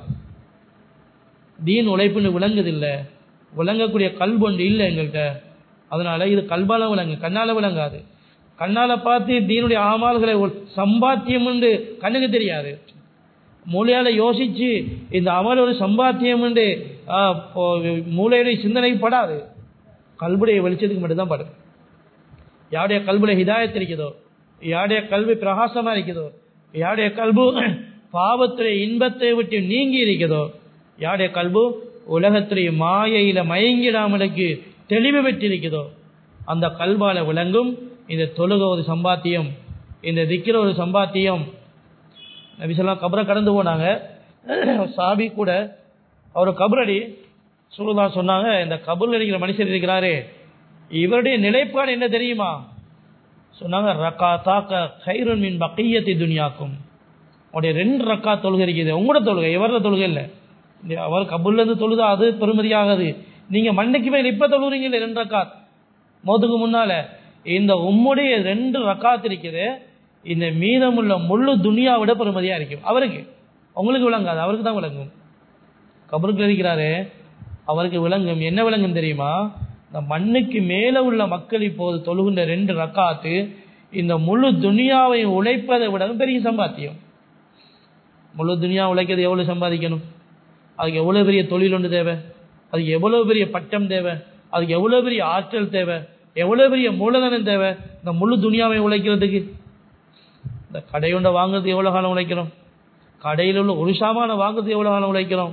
தீன் உழைப்புன்னு விளங்குதில்லை விளங்கக்கூடிய கல்பொண்டு இல்லை எங்கள்கிட்ட அதனால இது கல்பால விளங்கு கண்ணால விளங்காது கண்ணால பார்த்து தீனுடைய ஆமால்களை சம்பாத்தியம் உண்டு கண்ணுக்கு தெரியாது மூளையால யோசிச்சு இந்த அமல் ஒரு சம்பாத்தியம் உண்டு மூளையுடைய சிந்தனைக்கு படாது கல்புடைய வெளிச்சத்துக்கு மட்டும்தான் படும் யாருடைய கல்புல ஹிதாயத் இருக்குதோ யாருடைய கல்வி பிரகாசமா இருக்குதோ யாருடைய கல்பு பாவத்துடைய இன்பத்தை விட்டு நீங்கி இருக்குதோ யாருடைய கல்பு உலகத்துடைய மாயையில மயங்கிடாமலுக்கு தெளிவு பெற்றிருக்குதோ அந்த கல்வால விளங்கும் இந்த தொழுக ஒரு சம்பாத்தியம் இந்த திக்கிற ஒரு சம்பாத்தியம் நபிசல்லாம் கபரை கடந்து போனாங்க சாபி கூட அவர் கபரடி சுருதா சொன்னாங்க இந்த கபூரில் இருக்கிற மனுஷர் இருக்கிறாரே இவருடைய நிலைப்பாடு என்ன தெரியுமா சொன்னாங்க ரக்கா தாக்க கைரன் மின் பக்கையத்தை துணியாக்கும் உடைய ரெண்டு ரக்கா தொழுகை இருக்குது உங்களோட தொழுகை இவரோட தொழுகை இல்லை அவர் கபூர்ல இருந்து தொழுதா அது பெருமதியாகாது நீங்க மண்டைக்கு மேல இப்ப தொழுறீங்க ரெண்டு ரக்காத் மோதுக்கு முன்னால இந்த உம்முடைய ரெண்டு ரக்காத் இருக்குது இந்த மீதமுள்ள முழு துனியா விட பெருமதியா இருக்கும் அவருக்கு உங்களுக்கு விளங்காது அவருக்கு தான் விளங்கும் கபருக்கு இருக்கிறாரு அவருக்கு விளங்கும் என்ன விளங்கும் தெரியுமா இந்த மண்ணுக்கு மேல உள்ள மக்கள் இப்போது தொழுகின்ற ரெண்டு ரக்காத்து இந்த முழு துனியாவை உழைப்பதை விட பெரிய சம்பாத்தியம் முழு துனியா உழைக்கிறது எவ்வளவு சம்பாதிக்கணும் அதுக்கு எவ்வளோ பெரிய தொழில் ஒன்று தேவை அதுக்கு எவ்வளோ பெரிய பட்டம் தேவை அதுக்கு எவ்வளோ பெரிய ஆற்றல் தேவை எவ்வளோ பெரிய மூலதனம் தேவை இந்த முழு துணியாவை உழைக்கிறதுக்கு இந்த கடையுண்ட வாங்குறது எவ்வளோ காலம் உழைக்கிறோம் கடையில் உள்ள ஒரு சாமான வாங்குறது எவ்வளோ காலம் உழைக்கிறோம்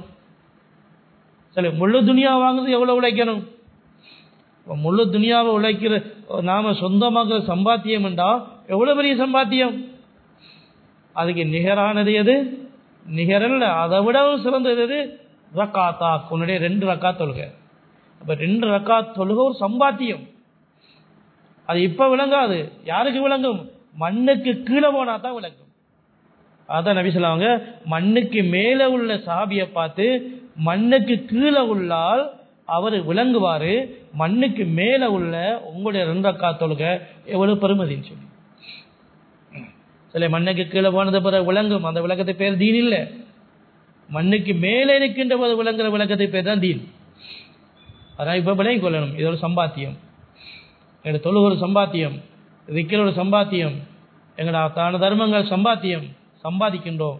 சரி முழு துணியா வாங்குறது எவ்வளோ உழைக்கணும் முழு துணியாவை உழைக்கிற நாம சொந்தமாக சம்பாத்தியம் என்றா எவ்வளோ பெரிய சம்பாத்தியம் அதுக்கு நிகரானது எது நிகரல்ல அதை விடவும் சிறந்தது எது ரக்காத்தா உன்னுடைய ரெண்டு ரக்கா தொழுகை அப்ப ரெண்டு ரக்கா தொழுகை ஒரு சம்பாத்தியம் அது இப்ப விளங்காது யாருக்கு விளங்கும் மண்ணுக்கு கீழே போனா தான் விளங்கும் அதான் நபி சொல்லுவாங்க மண்ணுக்கு மேல உள்ள சாபியை பார்த்து மண்ணுக்கு கீழே உள்ளால் அவர் விளங்குவாரு மண்ணுக்கு மேல உள்ள உங்களுடைய ரெண்டு ரக்கா தொழுகை எவ்வளவு பெருமதின்னு சொல்லி சில மண்ணுக்கு கீழே போனது பிறகு விளங்கும் அந்த விளக்கத்தை பேர் தீன் இல்லை மண்ணுக்கு மேலே இருக்கின்ற போது விளங்குற விளக்கத்தை பேர் தான் தீன் அதான் இப்ப விளங்கி கொள்ளணும் இது ஒரு சம்பாத்தியம் எங்களோட தொழு ஒரு சம்பாத்தியம் விக்கிற ஒரு சம்பாத்தியம் எங்களோட தான தர்மங்கள் சம்பாத்தியம் சம்பாதிக்கின்றோம்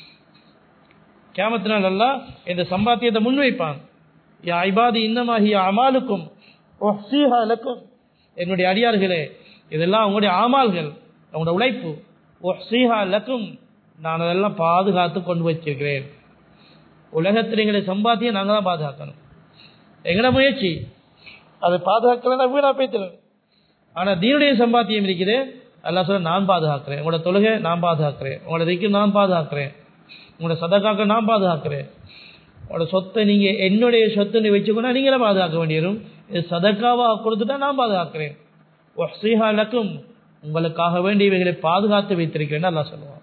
கேமத்தினால் எல்லாம் இந்த சம்பாத்தியத்தை முன்வைப்பான் யா ஐபாதி இன்னமாகி அமாலுக்கும் லக்கும் என்னுடைய அடியார்களே இதெல்லாம் உங்களுடைய ஆமால்கள் உங்களோட உழைப்பு ஒஹ்சீஹா லக்கும் நான் அதெல்லாம் பாதுகாத்து கொண்டு வச்சிருக்கிறேன் உலகத்தில் எங்களை சம்பாத்தியம் நாங்கள் தான் பாதுகாக்கணும் எங்கட முயற்சி அதை பாதுகாக்கலாம் வீணா பேசணும் ஆனால் தீனுடைய சம்பாத்தியம் இருக்குது அல்லாஹ் சொல்ல நான் பாதுகாக்கிறேன் உங்களோட தொழுகை நான் பாதுகாக்கிறேன் உங்களோட திக்கு நான் பாதுகாக்கிறேன் உங்களோட சதக்காக்க நான் பாதுகாக்கிறேன் உங்களோட சொத்தை நீங்கள் என்னுடைய சொத்துன்னு வச்சுக்கோனா நீங்களே பாதுகாக்க வேண்டியரும் இது சதக்காவாக கொடுத்துட்டா நான் பாதுகாக்கிறேன் ஒஹ்சிஹா லக்கும் உங்களுக்காக வேண்டிய இவைகளை பாதுகாத்து வைத்திருக்கிறேன்னு அல்லாஹ் சொல்லுவான்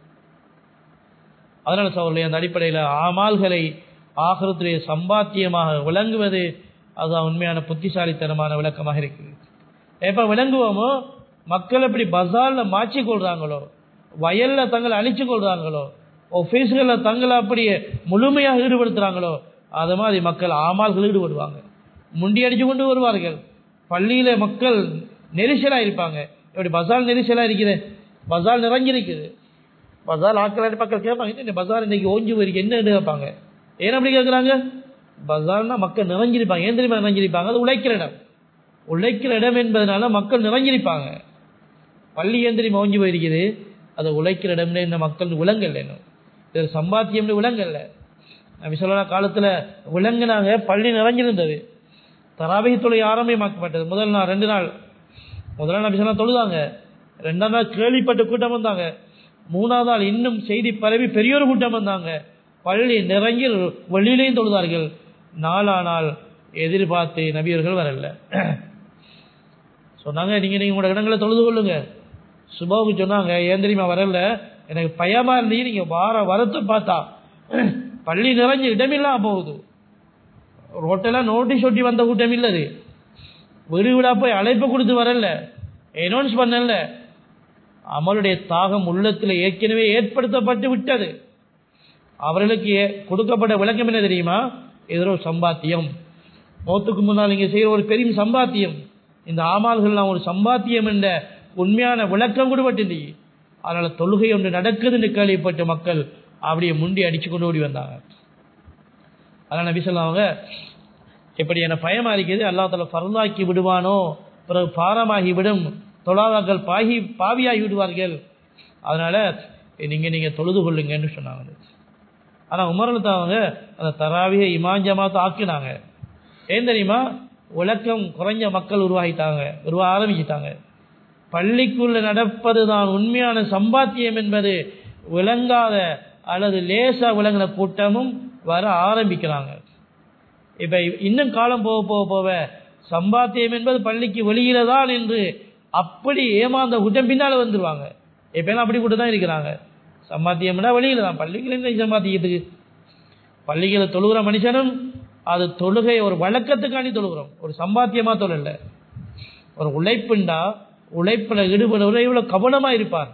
அதனால சோழர்களே அந்த அடிப்படையில் ஆமால்களை ஆகரத்துடைய சம்பாத்தியமாக விளங்குவது அதுதான் உண்மையான புத்திசாலித்தனமான விளக்கமாக இருக்குது எப்போ விளங்குவோமோ மக்கள் எப்படி பஜாரில் மாற்றி கொள்றாங்களோ வயலில் தங்களை அழிச்சு கொள்றாங்களோ ஆஃபீஸ்களில் தங்களை அப்படியே முழுமையாக ஈடுபடுத்துகிறாங்களோ அது மாதிரி மக்கள் ஆமால்கள் ஈடுபடுவாங்க முண்டி அடித்து கொண்டு வருவார்கள் பள்ளியில் மக்கள் நெரிசலாக இருப்பாங்க இப்படி பஜார் நெரிசலாக இருக்குது பஜார் நிறைஞ்சிருக்குது பஜார் ஆட்கள் மக்கள் கேட்பாங்க இந்த பஜார் இன்னைக்கு ஓஞ்சி போயிருக்கு என்ன கேட்பாங்க ஏன் அப்படி கேட்குறாங்க பஜார்னா மக்கள் நிறைஞ்சிருப்பாங்க ஏன் தெரியுமா நிறைஞ்சிருப்பாங்க அது உழைக்கிற இடம் உழைக்கிற இடம் என்பதனால மக்கள் நிறைஞ்சிருப்பாங்க பள்ளி ஏன் தெரியுமா ஓஞ்சி போயிருக்குது அது உழைக்கிற இடம்னு இந்த மக்கள் விலங்கல்ல இன்னும் இது சம்பாத்தியம்னு விலங்கல்ல நபி சொல்லா காலத்தில் விலங்குனாங்க பள்ளி நிறைஞ்சிருந்தது தராபிகை தொலை ஆரம்பமாக்கப்பட்டது முதல் நாள் ரெண்டு நாள் முதல் நாள் நபி சொல்லா தொழுதாங்க ரெண்டாம் நாள் கேள்விப்பட்ட கூட்டம் வந்தாங்க மூணாவது நாள் இன்னும் செய்தி பரவி பெரியோர் கூட்டம் வந்தாங்க பள்ளி நிறைஞ்சி வெளியிலையும் தொழுதார்கள் நாலா நாள் எதிர்பார்த்து நபியர்கள் வரல சொன்னாங்க நீங்கள் நீங்கள் உங்களோட இடங்களை தொழுது கொள்ளுங்க சுபாவுக்கு சொன்னாங்க ஏன் தெரியுமா வரல எனக்கு பயமாக இருந்தீங்க நீங்கள் வார வரத்தை பார்த்தா பள்ளி நிறைஞ்சு இடமில்லாம் போகுது ரோட்டெல்லாம் நோட்டீஸ் ஒட்டி வந்த கூட்டம் இல்லது வீடு வீடா போய் அழைப்பு கொடுத்து வரல அனௌன்ஸ் பண்ணல அமலுடைய தாகம் உள்ளத்தில் ஏற்கனவே ஏற்படுத்தப்பட்டு விட்டது அவர்களுக்கு ஏ- கொடுக்கப்பட்ட விளக்கம் என்ன தெரியுமா எதிரோ சம்பாத்தியம் மௌத்துக்கு முன்னால் நீங்கள் செய்கிற ஒரு பெரிய சம்பாத்தியம் இந்த ஆமால்கள்லாம் ஒரு சம்பாத்தியம் என்ற உண்மையான விளக்கம் கொடுபட்டு அதனால் தொழுகை ஒன்று நடக்குதுன்னு கேள்விப்பட்ட மக்கள் அப்படியே முண்டி அடிச்சு கொண்டு ஓடி வந்தாங்க அதனால் நபி சொல்லாங்க இப்படி என பயமா இருக்குது அல்லா தலா ஃபர்லாக்கி விடுவானோ பிறகு பாரமாகி விடும் தொழாதாக்கள் பாகி பாவியாகி விடுவார்கள் அதனால நீங்க நீங்க தொழுது கொள்ளுங்கன்னு சொன்னாங்க ஆனா உமரல் அவங்க அந்த தராவிய இமாம் ஜமாத்தை ஆக்கினாங்க ஏன் தெரியுமா விளக்கம் குறைஞ்ச மக்கள் உருவாகிட்டாங்க உருவாக ஆரம்பிச்சிட்டாங்க பள்ளிக்குள்ள நடப்பது தான் உண்மையான சம்பாத்தியம் என்பது விளங்காத அல்லது லேசா விளங்கின கூட்டமும் வர ஆரம்பிக்கிறாங்க இப்ப இன்னும் காலம் போக போக போக சம்பாத்தியம் என்பது பள்ளிக்கு வெளியில தான் என்று அப்படி ஏமாந்த கூட்டம் பின்னால வந்துருவாங்க எப்பயும் அப்படி கூட தான் இருக்கிறாங்க சம்பாத்தியம்னா வெளியில தான் பள்ளிகள் என்ன சம்பாத்தியத்துக்கு பள்ளிகளை தொழுகிற மனுஷனும் அது தொழுகை ஒரு வழக்கத்துக்காண்டி தொழுகிறோம் ஒரு சம்பாத்தியமா தொழில்ல ஒரு உழைப்புண்டா உழைப்புல ஈடுபடுவதில் எவ்வளவு கவனமா இருப்பார்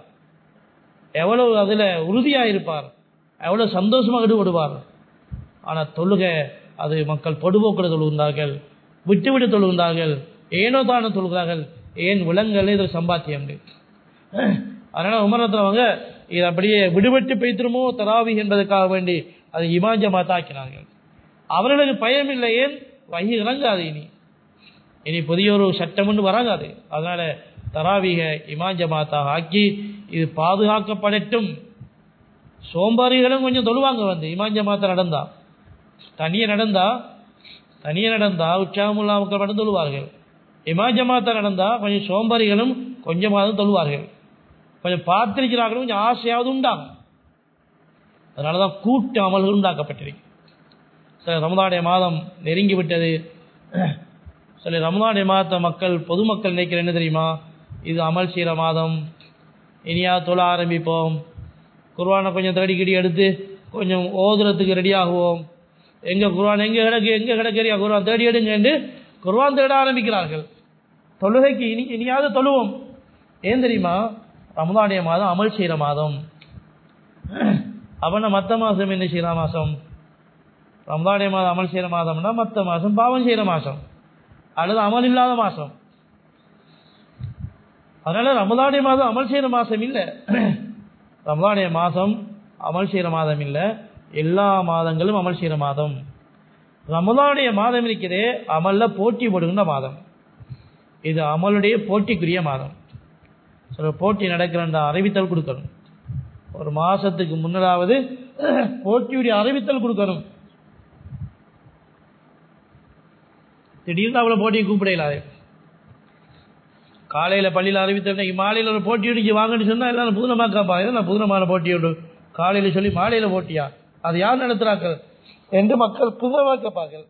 எவ்வளவு அதுல உறுதியா இருப்பார் எவ்வளவு சந்தோஷமா ஈடுபடுவார் ஆனா தொழுகை அது மக்கள் பொடுபோக்கில் தொழுகின்றார்கள் விட்டு விட்டு தொழுகின்றார்கள் ஏனோ தானோ தொழுகிறார்கள் ஏன் விலங்குகள் இது சம்பாத்தியம் அதனால உமரத்தில் அவங்க இது அப்படியே விடுபட்டு பெய்திருமோ தராவி என்பதற்காக வேண்டி அதை இமாஞ்சமாத்த ஆக்கினார்கள் அவர்களுக்கு பயம் இல்லை ஏன் வகி இறங்காது இனி இனி புதிய ஒரு சட்டம் ஒன்று வராங்காது அதனால தராவிக இமாஞ்சமாத்தாக ஆக்கி இது பாதுகாக்கப்படட்டும் சோம்பாரிகளும் கொஞ்சம் தொழுவாங்க வந்து இமாஞ்சமாத்த நடந்தா தனியே நடந்தா தனியே நடந்தா உற்சாகமுல்லா மக்கள் மட்டும் தொழுவார்கள் இமாஜமாத்த நடந்தா கொஞ்சம் சோம்பரிகளும் கொஞ்சமாவது தொழுவார்கள் கொஞ்சம் பார்த்திருக்கிறார்களும் கொஞ்சம் ஆசையாவது உண்டாகும் அதனாலதான் கூட்டு அமல்கள் உண்டாக்கப்பட்டிருக்கு சில ரமதானுடைய மாதம் நெருங்கி விட்டது சில ரமதானுடைய மாதத்தை மக்கள் பொதுமக்கள் நினைக்கிற என்ன தெரியுமா இது அமல் செய்கிற மாதம் இனியா தொழ ஆரம்பிப்போம் குர்வானை கொஞ்சம் தேடி கிடி எடுத்து கொஞ்சம் ஓதுறதுக்கு ரெடி ஆகுவோம் எங்க குர்வான் எங்க கிடக்கு எங்க கிடக்கிறியா குர்வான் தேடி எடுங்க என்று குர்வான் தேட ஆரம்பிக்கிறார்கள் தொழுகைக்கு இனி இனியாவது தொழுவோம் ஏன் தெரியுமா ரமதானிய மாதம் அமல் செய்கிற மாதம் அவன மற்ற மாதம் என்ன செய்கிற மாதம் ரமதானிய மாதம் அமல் செய்கிற மாதம்னா மற்ற மாதம் பாவம் செய்கிற மாதம் அல்லது அமல் இல்லாத மாதம் அதனால ரமதானிய மாதம் அமல் செய்கிற மாதம் இல்லை ரமதானிய மாதம் அமல் செய்கிற மாதம் இல்லை எல்லா மாதங்களும் அமல் செய்கிற மாதம் ரமதானுடைய மாதம் இருக்கிறதே அமல்ல போட்டி போடுகின்ற மாதம் இது அமலுடைய போட்டிக்குரிய மாதம் சில போட்டி நடக்கிற அறிவித்தல் கொடுக்கணும் ஒரு மாசத்துக்கு முன்னதாவது போட்டியுடைய அறிவித்தல் கொடுக்கணும் திடீர்னு அவளை போட்டியை கூப்பிடலாது காலையில் பள்ளியில் அறிவித்த இன்னைக்கு மாலையில் ஒரு போட்டி இன்னைக்கு வாங்கன்னு சொன்னால் எல்லாரும் புதுனமாக்காப்பா இதெல்லாம் புதுனமான போட்டி உண்டு காலையில் சொல்லி மாலையில் போட்டியா அது யார் நடத்துகிறார்கள் என்று மக்கள் புதுனமாக்கப்பார்கள்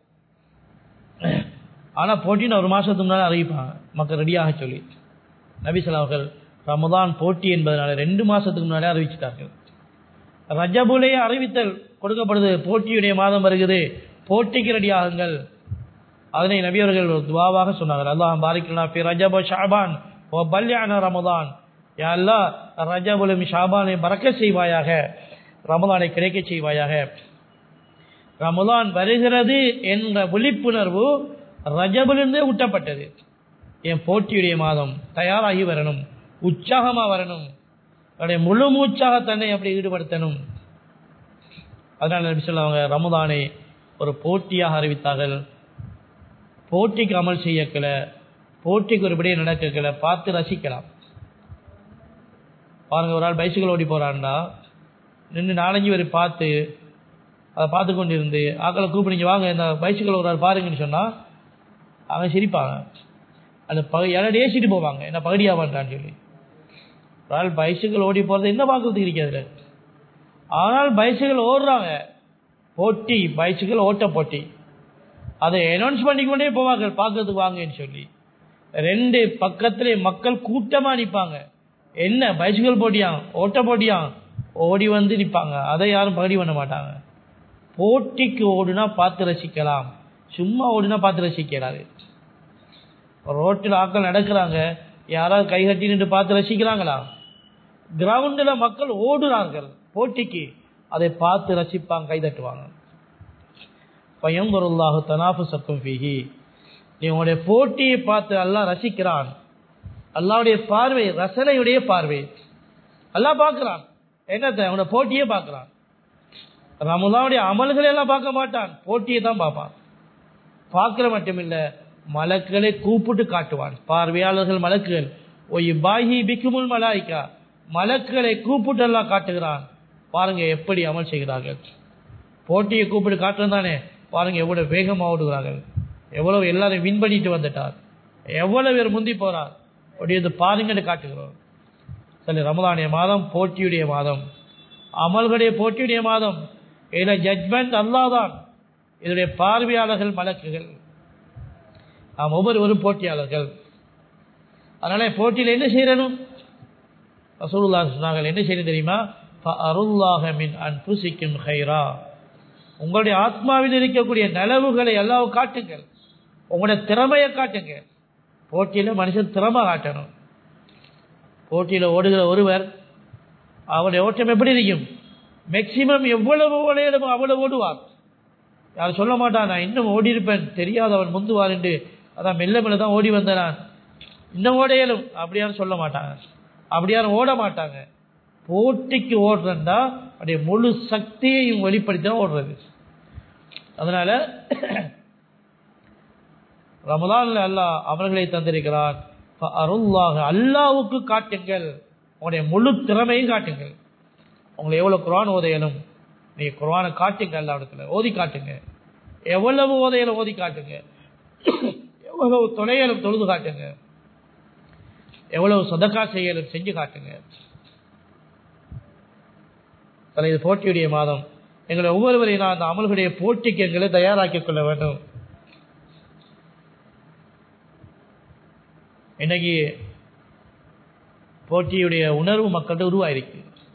ஆனால் போட்டின்னு ஒரு மாதத்துக்கு முன்னாடி அறிவிப்பாங்க மக்கள் ரெடியாக சொல்லி நபிசல் அவர்கள் ரமதான் போட்டி என்பதனால ரெண்டு மாதத்துக்கு முன்னாடி அறிவிச்சிட்டார்கள் ரஜபுலே அறிவித்தல் கொடுக்கப்படுது போட்டியுடைய மாதம் வருகிறது போட்டிக்கு ரெடியாகுங்கள் அதனை நபியவர்கள் ஒரு துவாவாக சொன்னார்கள் அல்லாஹ் பாரிக்கலாம் ஃபி ரஜப ஷாபான் ஓ பல்யான ரமதான் யா அல்லாஹ் ரஜபுலும் ஷாபானை பறக்க செய்வாயாக ரமதானை கிடைக்க செய்வாயாக ரமதான் வருகிறது என்ற விழிப்புணர்வு ரஜபிலிருந்தே ஊட்டப்பட்டது என் போட்டியுடைய மாதம் தயாராகி வரணும் உற்சாகமாக வரணும் அவருடைய முழு மூச்சாக தன்னை அப்படி ஈடுபடுத்தணும் அதனால் நபி சொல்லுவாங்க ரமதானை ஒரு போட்டியாக அறிவித்தார்கள் போட்டிக்கு அமல் செய்யக்கல போட்டிக்கு ஒரு விடைய நடக்கல பார்த்து ரசிக்கலாம் பாருங்க ஒரு ஆள் பைசிக்கல் ஓடி போறான்டா நின்று நாலஞ்சு பேர் பார்த்து அதை பார்த்து கொண்டு இருந்து ஆக்களை கூப்பிடுங்க வாங்க இந்த பைசிக்கல் ஒரு ஆள் பாருங்கன்னு சொன்னால் அவன் சிரிப்பாங்க அந்த பகு யாரும் ஏசிட்டு போவாங்க என்ன பகுதியாக மாட்டான்னு சொல்லி ஒரு ஆள் பைசிக்கல் ஓடி போகிறது என்ன பார்க்கறதுக்கு இருக்காது ஆனால் பைசிக்கல் ஓடுறாங்க போட்டி பைசிக்கல் ஓட்ட போட்டி அதை அனௌன்ஸ் பண்ணிக்கொண்டே போவாங்க பார்க்கறதுக்கு வாங்கன்னு சொல்லி ரெண்டு பக்கத்திலே மக்கள் கூட்டமாக நிற்பாங்க என்ன பைசிக்கல் போட்டியாம் ஓட்ட போட்டியாம் ஓடி வந்து நிற்பாங்க அதை யாரும் பகுதி பண்ண மாட்டாங்க போட்டிக்கு ஓடுனா பார்த்து ரசிக்கலாம் சும்மா ஓடுனா பார்த்து ரசிக்கிறாரு ரோட்டில் ஆட்கள் நடக்கிறாங்க யாராவது கை கட்டி நின்று பார்த்து ரசிக்கிறாங்களா கிரவுண்டில் மக்கள் ஓடுறார்கள் போட்டிக்கு அதை பார்த்து ரசிப்பாங்க கை தட்டுவாங்க பயம்பொருளாக தனாஃபு சக்கும் ஃபீஹி நீ உங்களுடைய போட்டியை பார்த்து அல்லாஹ் ரசிக்கிறான் அல்லாவுடைய பார்வை ரசனையுடைய பார்வை அல்லாஹ் பார்க்கிறான் என்னத்தை உன்னோட போட்டியே பார்க்கிறான் ரமுல்லாவுடைய அமல்களை எல்லாம் பார்க்க மாட்டான் போட்டியை தான் பார்ப்பான் பார்க்கிற மட்டுமில்ல மலக்களை கூப்பிட்டு காட்டுவான் பார்வையாளர்கள் மலக்குகள் ஒய் பாஹி பிக்குமுல் மலாய்க்கா மலக்களை கூப்பிட்டு எல்லாம் காட்டுகிறான் பாருங்க எப்படி அமல் செய்கிறார்கள் போட்டியை கூப்பிட்டு காட்டுறது தானே பாருங்க எவ்வளவு வேகமாக ஓடுகிறார்கள் எவ்வளவு எல்லாரையும் வின் பண்ணிட்டு வந்துட்டார் எவ்வளவு பேர் முந்தி போறார் அப்படியே பாருங்கன்னு காட்டுகிறோம் சரி ரமதானிய மாதம் போட்டியுடைய மாதம் அமல்களுடைய போட்டியுடைய மாதம் இதில் ஜட்மெண்ட் அல்லாதான் இதனுடைய பார்வையாளர்கள் மலக்குகள் நாம் ஒவ்வொருவரும் போட்டியாளர்கள் அதனால போட்டியில் என்ன செய்யணும் ரசூலுல்லா சொன்னார்கள் என்ன செய்யணும் தெரியுமா அருள்லாக மின் அன்புசிக்கும் ஹைரா உங்களுடைய ஆத்மாவில் இருக்கக்கூடிய நலவுகளை எல்லாம் காட்டுங்கள் உங்களுடைய திறமையை காட்டுங்க போட்டியில் மனுஷன் திறமை காட்டணும் போட்டியில் ஓடுகிற ஒருவர் அவருடைய ஓட்டம் எப்படி இருக்கும் மேக்சிமம் எவ்வளவு ஓடையிடமோ அவ்வளவு ஓடுவார் யாரும் சொல்ல மாட்டான் நான் இன்னும் ஓடி இருப்பேன் தெரியாது அவன் முந்துவார் என்று அதான் மெல்ல மெல்ல தான் ஓடி வந்தேன் நான் இன்னும் ஓடையலும் அப்படியாரும் சொல்ல மாட்டாங்க அப்படியாரும் ஓட மாட்டாங்க போட்டிக்கு ஓடுறா அப்படியே முழு சக்தியையும் வெளிப்படுத்தி தான் ஓடுறது அதனால ரமதான்ல அல்லாஹ் அவர்களை தந்திருக்கிறான் அருள்லாக அல்லாவுக்கு காட்டுங்கள் உங்களுடைய முழு திறமையும் காட்டுங்கள் உங்களை எவ்வளவு குரான் ஓதையலும் நீங்க குரானை காட்டுங்க எல்லா இடத்துல ஓதி காட்டுங்க எவ்வளவு ஓதையலும் ஓதி காட்டுங்க எவ்வளவு துணையலும் தொழுது காட்டுங்க எவ்வளவு சதக்கா செய்யலும் செஞ்சு காட்டுங்க இது போட்டியுடைய மாதம் எங்களை ஒவ்வொருவரையும் நான் அந்த அமல்களுடைய போட்டிக்கு எங்களை தயாராக்கிக் கொள்ள வேண்டும் இன்னைக்கு போட்டியுடைய உணர்வு மக்கள்கிட்ட உருவாயிருக்கு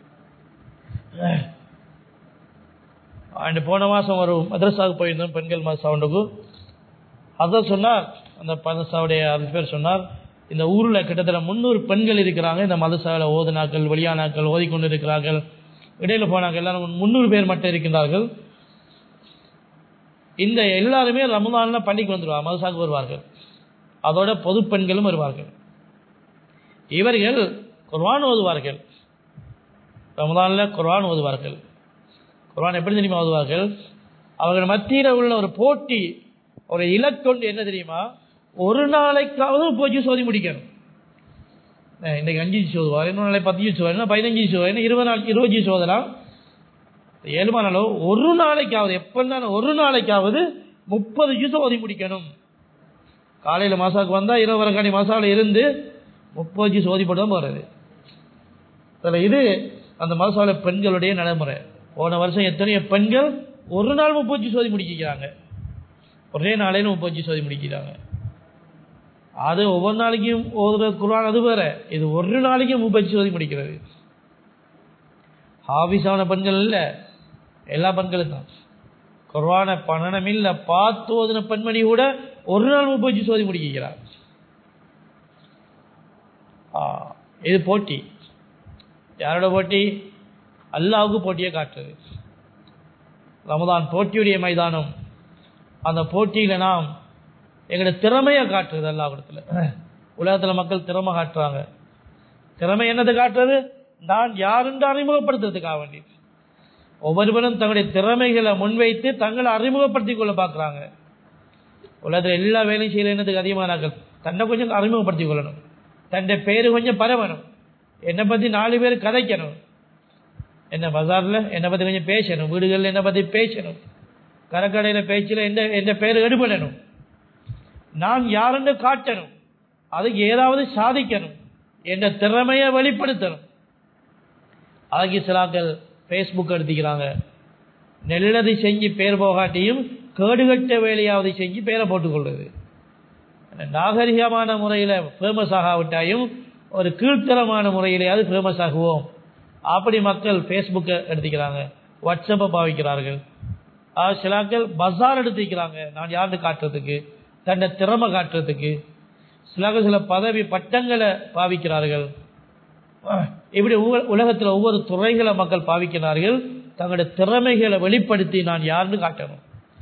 அண்ட் போன மாதம் ஒரு மதரசாவுக்கு போயிருந்தோம் பெண்கள் மதரசாவுக்கு அதான் சொன்னார் அந்த மதரசாவுடைய அது பேர் சொன்னார் இந்த ஊரில் கிட்டத்தட்ட முந்நூறு பெண்கள் இருக்கிறாங்க இந்த மதரசாவில் ஓதுனாக்கள் வெளியானாக்கள் ஓதிக்கொண்டு இருக்கிறார்கள் இடையில போனாங்க எல்லாரும் முந்நூறு பேர் மட்டும் இருக்கின்றார்கள் இந்த எல்லாருமே ரமதான்ல பள்ளிக்கு வந்துடுவாங்க மதரசாவுக்கு வருவார்கள் அதோட பொது பெண்களும் வருவார்கள் இவர்கள் குர்வான் ஓதுவார்கள் ரமதானில் குர்வான் ஓதுவார்கள் குர்வான் எப்படி தெரியுமா ஓதுவார்கள் அவர்கள் மத்தியில் உள்ள ஒரு போட்டி ஒரு இலக்கொண்டு என்ன தெரியுமா ஒரு நாளைக்காவது போச்சு சோதி முடிக்கணும் இன்றைக்கு அஞ்சு சோதுவார் இன்னொரு நாளைக்கு பத்து சோதனை பதினஞ்சு சோதனை இருபது நாள் இருபது சோதலாம் ஏழுமா நாளோ ஒரு நாளைக்காவது எப்போ ஒரு நாளைக்காவது முப்பது ஜூஸ் ஓதி முடிக்கணும் காலையில் மாசாவுக்கு வந்தால் இரவு வரக்காணி மாசாவில் இருந்து முப்பது ஜூஸ் ஓதி போட்டு தான் போகிறது அதில் இது அந்த மதசால பெண்களுடைய நடைமுறை போன வருஷம் எத்தனையோ பெண்கள் ஒரு நாள் முப்பது ஜூஸ் ஓதி முடிக்கிறாங்க ஒரே நாளையில் முப்பது ஜூஸ் ஓதி முடிக்கிறாங்க அது ஒவ்வொரு நாளைக்கும் ஓதுற குரான் அது வேற இது ஒரு நாளைக்கும் முப்பது ஜூஸ் ஓதி முடிக்கிறது ஹாபிஸான பெண்கள் இல்லை எல்லா பெண்களும் தான் குர்வான பணனம் இல்லை பார்த்து ஓதுன பெண்மணி கூட ஒரு நாள் முப்பது ஜூஸ் ஓதி முடிக்கிறார் இது போட்டி யாரோட போட்டி அல்லாவுக்கு போட்டியை காட்டுறது ரமதான் போட்டியுடைய மைதானம் அந்த போட்டியில் நாம் எங்களோட திறமையை காட்டுறது அல்லா இடத்துல உலகத்தில் மக்கள் திறமை காட்டுறாங்க திறமை என்னத்தை காட்டுறது நான் யாருன்னு அறிமுகப்படுத்துறதுக்காக வேண்டி ஒவ்வொருவரும் தங்களுடைய திறமைகளை முன்வைத்து தங்களை அறிமுகப்படுத்திக் கொள்ள பார்க்குறாங்க உலகத்தில் எல்லா வேலையும் செய்யல என்னதுக்கு அதிகமானாக்கள் தன்னை கொஞ்சம் அறிமுகப்படுத்திக் கொள்ளணும் தன்னுடைய பேரு கொஞ்சம் பரவணும் என்னை பற்றி நாலு பேர் கதைக்கணும் என்ன பஜாரில் என்னை பற்றி கொஞ்சம் பேசணும் வீடுகளில் என்னை பற்றி பேசணும் கரக்கடையில் பேச்சில் எந்த எந்த பேர் எடுபடணும் நான் யாருன்னு காட்டணும் அதுக்கு ஏதாவது சாதிக்கணும் என்ற திறமையை வெளிப்படுத்தணும் அதுக்கு சிலாக்கள் ஃபேஸ்புக் எடுத்துக்கிறாங்க நெல்லதை செஞ்சு பேர் போகாட்டியும் கேடுகட்ட வேலையாவது செஞ்சு பேரை போட்டுக்கொள்வது நாகரிகமான முறையில் ஃபேமஸ் ஆகாவிட்டாயும் ஒரு கீழ்த்தரமான முறையிலேயாவது ஃபேமஸ் ஆகுவோம் அப்படி மக்கள் ஃபேஸ்புக்கை எடுத்துக்கிறாங்க வாட்ஸ்அப்பை பாவிக்கிறார்கள் சிலாக்கள் பஸார் எடுத்துக்கிறாங்க நான் யாருன்னு காட்டுறதுக்கு தன்னை திறமை காட்டுறதுக்கு சிலாக்கள் சில பதவி பட்டங்களை பாவிக்கிறார்கள் இப்படி உலகத்தில் ஒவ்வொரு துறைகளை மக்கள் பாவிக்கிறார்கள் தங்களுடைய திறமைகளை வெளிப்படுத்தி நான் யாருன்னு காட்டணும்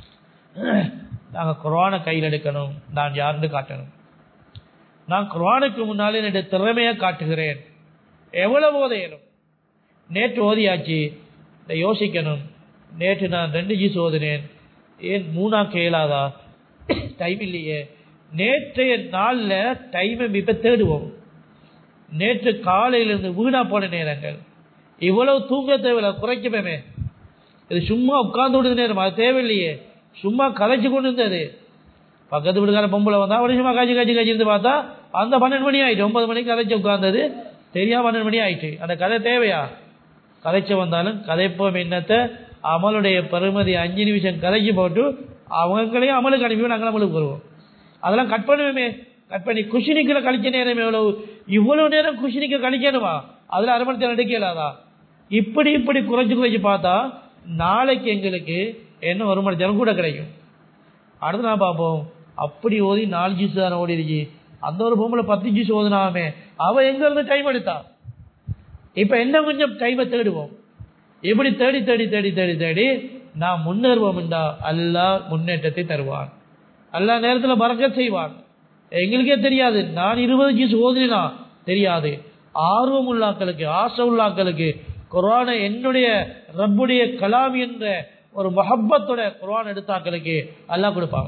நாங்கள் குரானை கையில் எடுக்கணும் நான் யாருன்னு காட்டணும் நான் குரானுக்கு முன்னாலே என்னுடைய திறமையை காட்டுகிறேன் எவ்வளவு ஓதையணும் நேற்று ஓதியாச்சு இதை யோசிக்கணும் நேற்று நான் ரெண்டு ஜீஸ் ஓதினேன் ஏன் மூணா கேளாதா டைம் இல்லையே நேற்றைய நாளில் டைமை இப்போ தேடுவோம் நேற்று காலையிலிருந்து வீணா போன நேரங்கள் இவ்வளவு தூங்க தேவையில்ல குறைக்கவே இது சும்மா உட்கார்ந்து விடுது நேரம் அது தேவையில்லையே சும்மா கதைச்சு கொண்டு இருந்தது பக்கத்து வீட்டுக்கார பொம்பளை வந்தா அவரு சும்மா காய்ச்சி காய்ச்சி காய்ச்சி பார்த்தா அந்த பன்னெண்டு மணி ஆயிட்டு ஒன்பது மணிக்கு கதைச்சு உட்கார்ந்தது தெரியாம பன்னெண்டு மணி ஆயிட்டு அந்த கதை தேவையா கதைச்சு வந்தாலும் கதைப்போம் என்னத்தை அமலுடைய பெருமதி அஞ்சு நிமிஷம் கதைக்கு போட்டு அவங்களையும் அமலுக்கு அனுப்பி நாங்கள் அமலுக்கு வருவோம் அதெல்லாம் கட் பண்ணுவோமே கட் பண்ணி குஷினிக்கிற கழிச்ச நேரம் எவ்வளவு இவ்வளவு நேரம் குஷினிக்க கழிக்கணுமா அதுல அரை மணி நேரம் எடுக்கலாதா இப்படி இப்படி குறைச்சு குறைச்சு பார்த்தா நாளைக்கு எங்களுக்கு என்ன ஒரு மணி நேரம் கூட கிடைக்கும் அடுத்து நான் பார்ப்போம் அப்படி ஓதி நாலு ஜூஸ் தானே ஓடிடுச்சு அந்த ஒரு பொம்பளை பத்து ஜூஸ் ஓதுனாமே அவ எங்க இருந்து டைம் எடுத்தா இப்ப என்ன கொஞ்சம் டைமை தேடுவோம் இப்படி தேடி தேடி தேடி தேடி தேடி நாம் முன்னேறுவோம் என்றா அல்லாஹ் முன்னேற்றத்தை தருவான் அல்லா நேரத்தில் மறக்க செய்வான் எங்களுக்கே தெரியாது நான் இருபது ஜூஸ் ஓதினா தெரியாது ஆர்வம் உள்ளாக்களுக்கு ஆசை உள்ளாக்களுக்கு குரானை என்னுடைய ரப்புடைய கலாம் என்ற ஒரு மஹப்பத்தோட குரான் எடுத்தாக்களுக்கு எல்லாம் கொடுப்பாங்க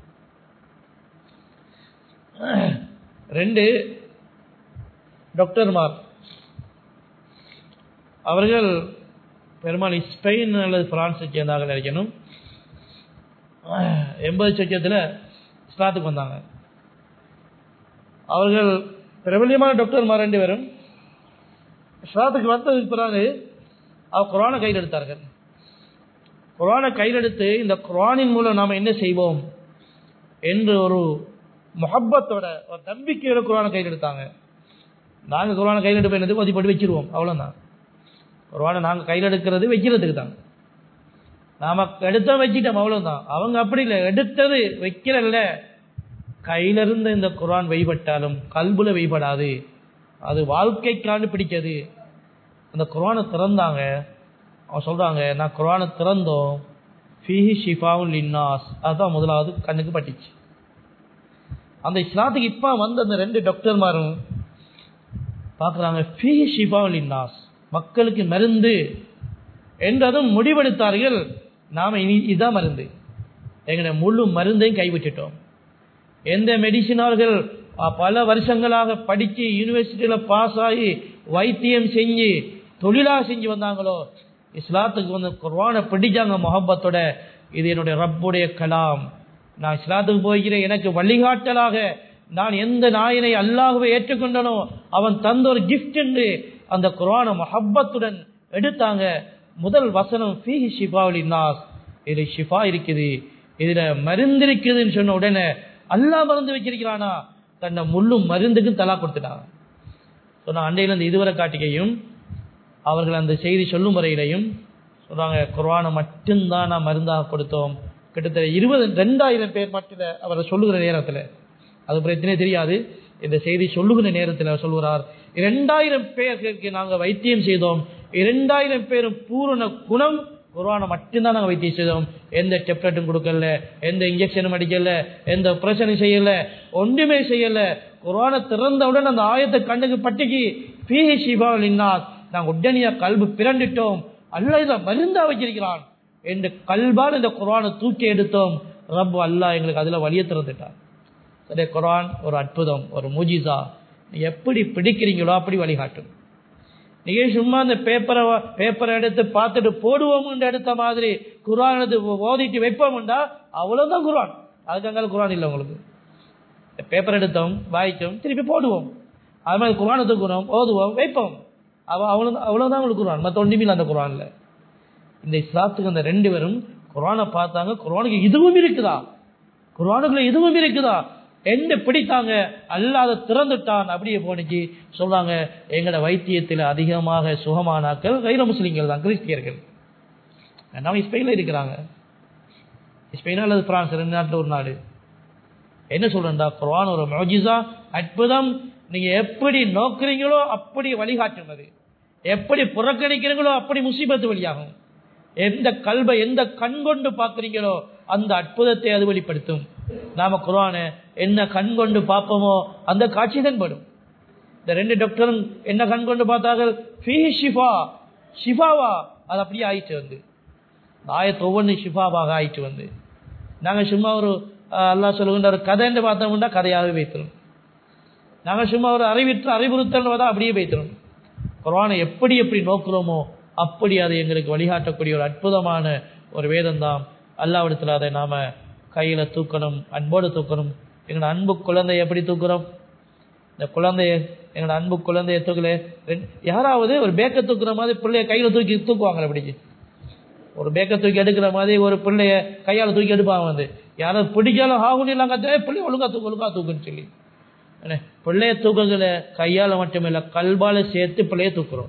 ரெண்டு டாக்டர்மார் அவர்கள் பெரும்பாலும் ஸ்பெயின் அல்லது பிரான்ஸை சேர்ந்தாக நினைக்கணும் எண்பது சச்சத்தில் ஸ்லாத்துக்கு வந்தாங்க அவர்கள் பிரபலியமான டாக்டர்மார் ரெண்டு பேரும் ஸ்லாத்துக்கு வந்ததுக்கு பிறகு அவர் குரானை கையில் எடுத்தார்கள் குரானை கையில் எடுத்து இந்த குரானின் மூலம் நாம் என்ன செய்வோம் என்று ஒரு முகப்பத்தோட ஒரு நம்பிக்கையோட குரானை கையில் எடுத்தாங்க நாங்கள் குரானை கையில் எடுப்போம் என்னது மதிப்பட்டு வச்சிருவோம் அவ்வளோதான் குரானை நாங்கள் கையில் எடுக்கிறது வைக்கிறதுக்கு தான் நாம எடுத்தா வச்சிட்டோம் அவ்வளவுதான் அவங்க அப்படி இல்லை எடுத்தது வைக்கிறல்ல கையில இருந்த இந்த குரான் வைபட்டாலும் கல்புல வைபடாது அது வாழ்க்கைக்காண்டு பிடிச்சது அந்த குரானை திறந்தாங்க அவன் சொல்றாங்க நான் குரானை திறந்தோம் ஃபிஹி ஷிஃபாவுல் லின்னாஸ் அதுதான் முதலாவது கண்ணுக்கு பட்டுச்சு அந்த இஸ்லாத்துக்கு இப்போ வந்த அந்த ரெண்டு டாக்டர்மாரும் பார்க்குறாங்க ஃபிஹி ஷிஃபாவுல் லின்னாஸ் மக்களுக்கு மருந்து என்றதும் முடிவெடுத்தார்கள் நாம் இனி இதுதான் மருந்து எங்களுடைய முழு மருந்தையும் கைவிட்டுட்டோம் எந்த மெடிசினார்கள் பல வருஷங்களாக படித்து யூனிவர்சிட்டியில் பாஸ் ஆகி வைத்தியம் செஞ்சு தொழிலாக செஞ்சு வந்தாங்களோ இஸ்லாத்துக்கு வந்து குர்வானை பிடிச்சாங்க முகப்பத்தோட இது என்னுடைய ரப்புடைய கலாம் நான் இஸ்லாத்துக்கு போய்கிறேன் எனக்கு வழிகாட்டலாக நான் எந்த நாயனை அல்லாஹுவை ஏற்றுக்கொண்டனோ அவன் தந்த ஒரு கிஃப்ட் என்று அந்த குரான மஹப்பத்துடன் எடுத்தாங்க முதல் வசனம் ஃபீஹி ஷிஃபாவுல் நாஸ் இது ஷிஃபா இருக்குது இதுல மருந்து இருக்குதுன்னு சொன்ன உடனே அல்லாஹ் மருந்து வச்சிருக்கிறானா தன்னை முள்ளும் மருந்துக்கும் தலா கொடுத்துட்டாங்க சொன்ன அண்டையிலிருந்து இதுவரை காட்டிக்கையும் அவர்கள் அந்த செய்தி சொல்லும் முறையிலையும் சொல்றாங்க குர்ஆனை மட்டும்தான் நான் மருந்தாக கொடுத்தோம் கிட்டத்தட்ட இருபது ரெண்டாயிரம் பேர் மட்டும் அவர் சொல்லுகிற நேரத்தில் அது பிரச்சனை தெரியாது இந்த செய்தி சொல்லுகிற நேரத்தில் அவர் சொல்கிறார் இரண்டாயிரம் பேருக்கு நாங்கள் வைத்தியம் செய்தோம் இரண்டாயிரம் பேரும் பூரண குணம் குர்ஆனை மட்டும்தான் நாங்கள் வைத்தியம் செய்தோம் எந்த டெப்லெட்டும் கொடுக்கல எந்த இன்ஜெக்ஷனும் அடிக்கல எந்த பிரச்சனையும் செய்யல ஒன்றுமே செய்யல குர்ஆனை திறந்தவுடன் அந்த ஆயத்தை கண்ணுக்கு பட்டிக்கு ஃபீஹி ஷிஃபாவுல் இன்னாஸ் நாங்கள் உடனடியா கல்பு பிறண்டிட்டோம் அல்லாஹ் இதை மருந்தா வச்சிருக்கிறான் என்று கல்பால் இந்த குர்ஆனை தூக்கி எடுத்தோம் ரப் அல்லாஹ் எங்களுக்கு அதுல வழியை திறந்துட்டான் சரி குர்ஆன் ஒரு அற்புதம் ஒரு மூஜிசா நீ எப்படி பிடிக்கிறீங்களோ அப்படி வழிகாட்டும் நீங்க சும்மா அந்த பேப்பரை பேப்பரை எடுத்து பார்த்துட்டு போடுவோம்னு எடுத்த மாதிரி குர்ஆன் எடுத்து ஓதிட்டு வைப்போம்டா அவ்வளவுதான் குர்ஆன் அதுக்காக குர்ஆன் இல்லை உங்களுக்கு பேப்பர் எடுத்தோம் வாய்ச்சோம் திருப்பி போடுவோம் அது மாதிரி குர்ஆனை தூக்குறோம் ஓதுவோம் வைப்போம் அவ அவ்வளவு அவ்வளவுதான் உங்களுக்கு குர்ஆன் மற்ற ஒன்றுமே அந்த குர்ஆன்ல இந்த இஸ்லாத்துக்கு அந்த ரெண்டு பேரும் குர்ஆனை பார்த்தாங்க குர்ஆனுக்கு இதுவும் இருக்குதா குர்ஆனுக்குள்ள இதுவும் இருக்குதா என்ன பிடித்தாங்க அல்லாத திறந்துட்டான் அப்படியே போனிச்சு சொல்றாங்க எங்கட வைத்தியத்தில் அதிகமாக சுகமானாக்கள் கைர முஸ்லிம்கள் தான் கிறிஸ்டியர்கள் நம்ம ஸ்பெயினில் இருக்கிறாங்க ஸ்பெயின் அல்லது பிரான்ஸ் ரெண்டு நாட்டில் ஒரு நாடு என்ன சொல்றேன்டா குர்ஆன் ஒரு மொஜிசா அற்புதம் நீங்க எப்படி நோக்குறீங்களோ அப்படி வழிகாட்டுனது எப்படி புறக்கணிக்கிறீங்களோ அப்படி முசீபத்து வழியாகும் எந்த கல்வை எந்த கண் கொண்டு பார்க்குறீங்களோ அந்த அற்புதத்தை அது வெளிப்படுத்தும் நாம குரான என்ன கண் கொண்டு பார்ப்போமோ அந்த காட்சி தென்படும் இந்த ரெண்டு டாக்டரும் என்ன கண் கொண்டு பார்த்தார்கள் ஃபீ ஷிஃபா ஷிஃபாவா அது அப்படியே ஆயிட்டு வந்து ஆயத்து ஒவ்வொன்றும் ஷிஃபாவாக ஆயிட்டு வந்து நாங்கள் சும்மா ஒரு அல்லாஹ் சொல்லுகின்ற ஒரு கதைன்னு பார்த்தோம்னா கதையாகவே வைத்திரும் நாங்கள் சும்மா ஒரு அறிவித்து அறிவுறுத்தல் பார்த்தா அப்படியே வைத்திரும் குரானை எப்படி எப்படி நோக்குறோமோ அப்படி அதை எங்களுக்கு வழிகாட்டக்கூடிய ஒரு அற்புதமான ஒரு வேதம் தான் அல்லாவிடத்தில் அதை நாம கையில தூக்கணும் அன்போடு தூக்கணும் எங்களோட அன்பு குழந்தைய எப்படி தூக்குறோம் இந்த குழந்தைய எங்களோட அன்பு குழந்தைய தூக்கல யாராவது ஒரு பேக்க தூக்குற மாதிரி பிள்ளைய கையில தூக்கி தூக்குவாங்க அப்படி ஒரு பேக்க தூக்கி எடுக்கிற மாதிரி ஒரு பிள்ளைய கையால தூக்கி எடுப்பாங்க வந்து யாராவது பிடிக்காலும் ஆகும் இல்லாங்க பிள்ளை ஒழுங்கா தூக்கு ஒழுங்கா தூக்குன்னு சொல்லி பிள்ளைய தூக்குறதுல கையால மட்டுமில்ல கல்பால சேர்த்து பிள்ளைய தூக்குறோம்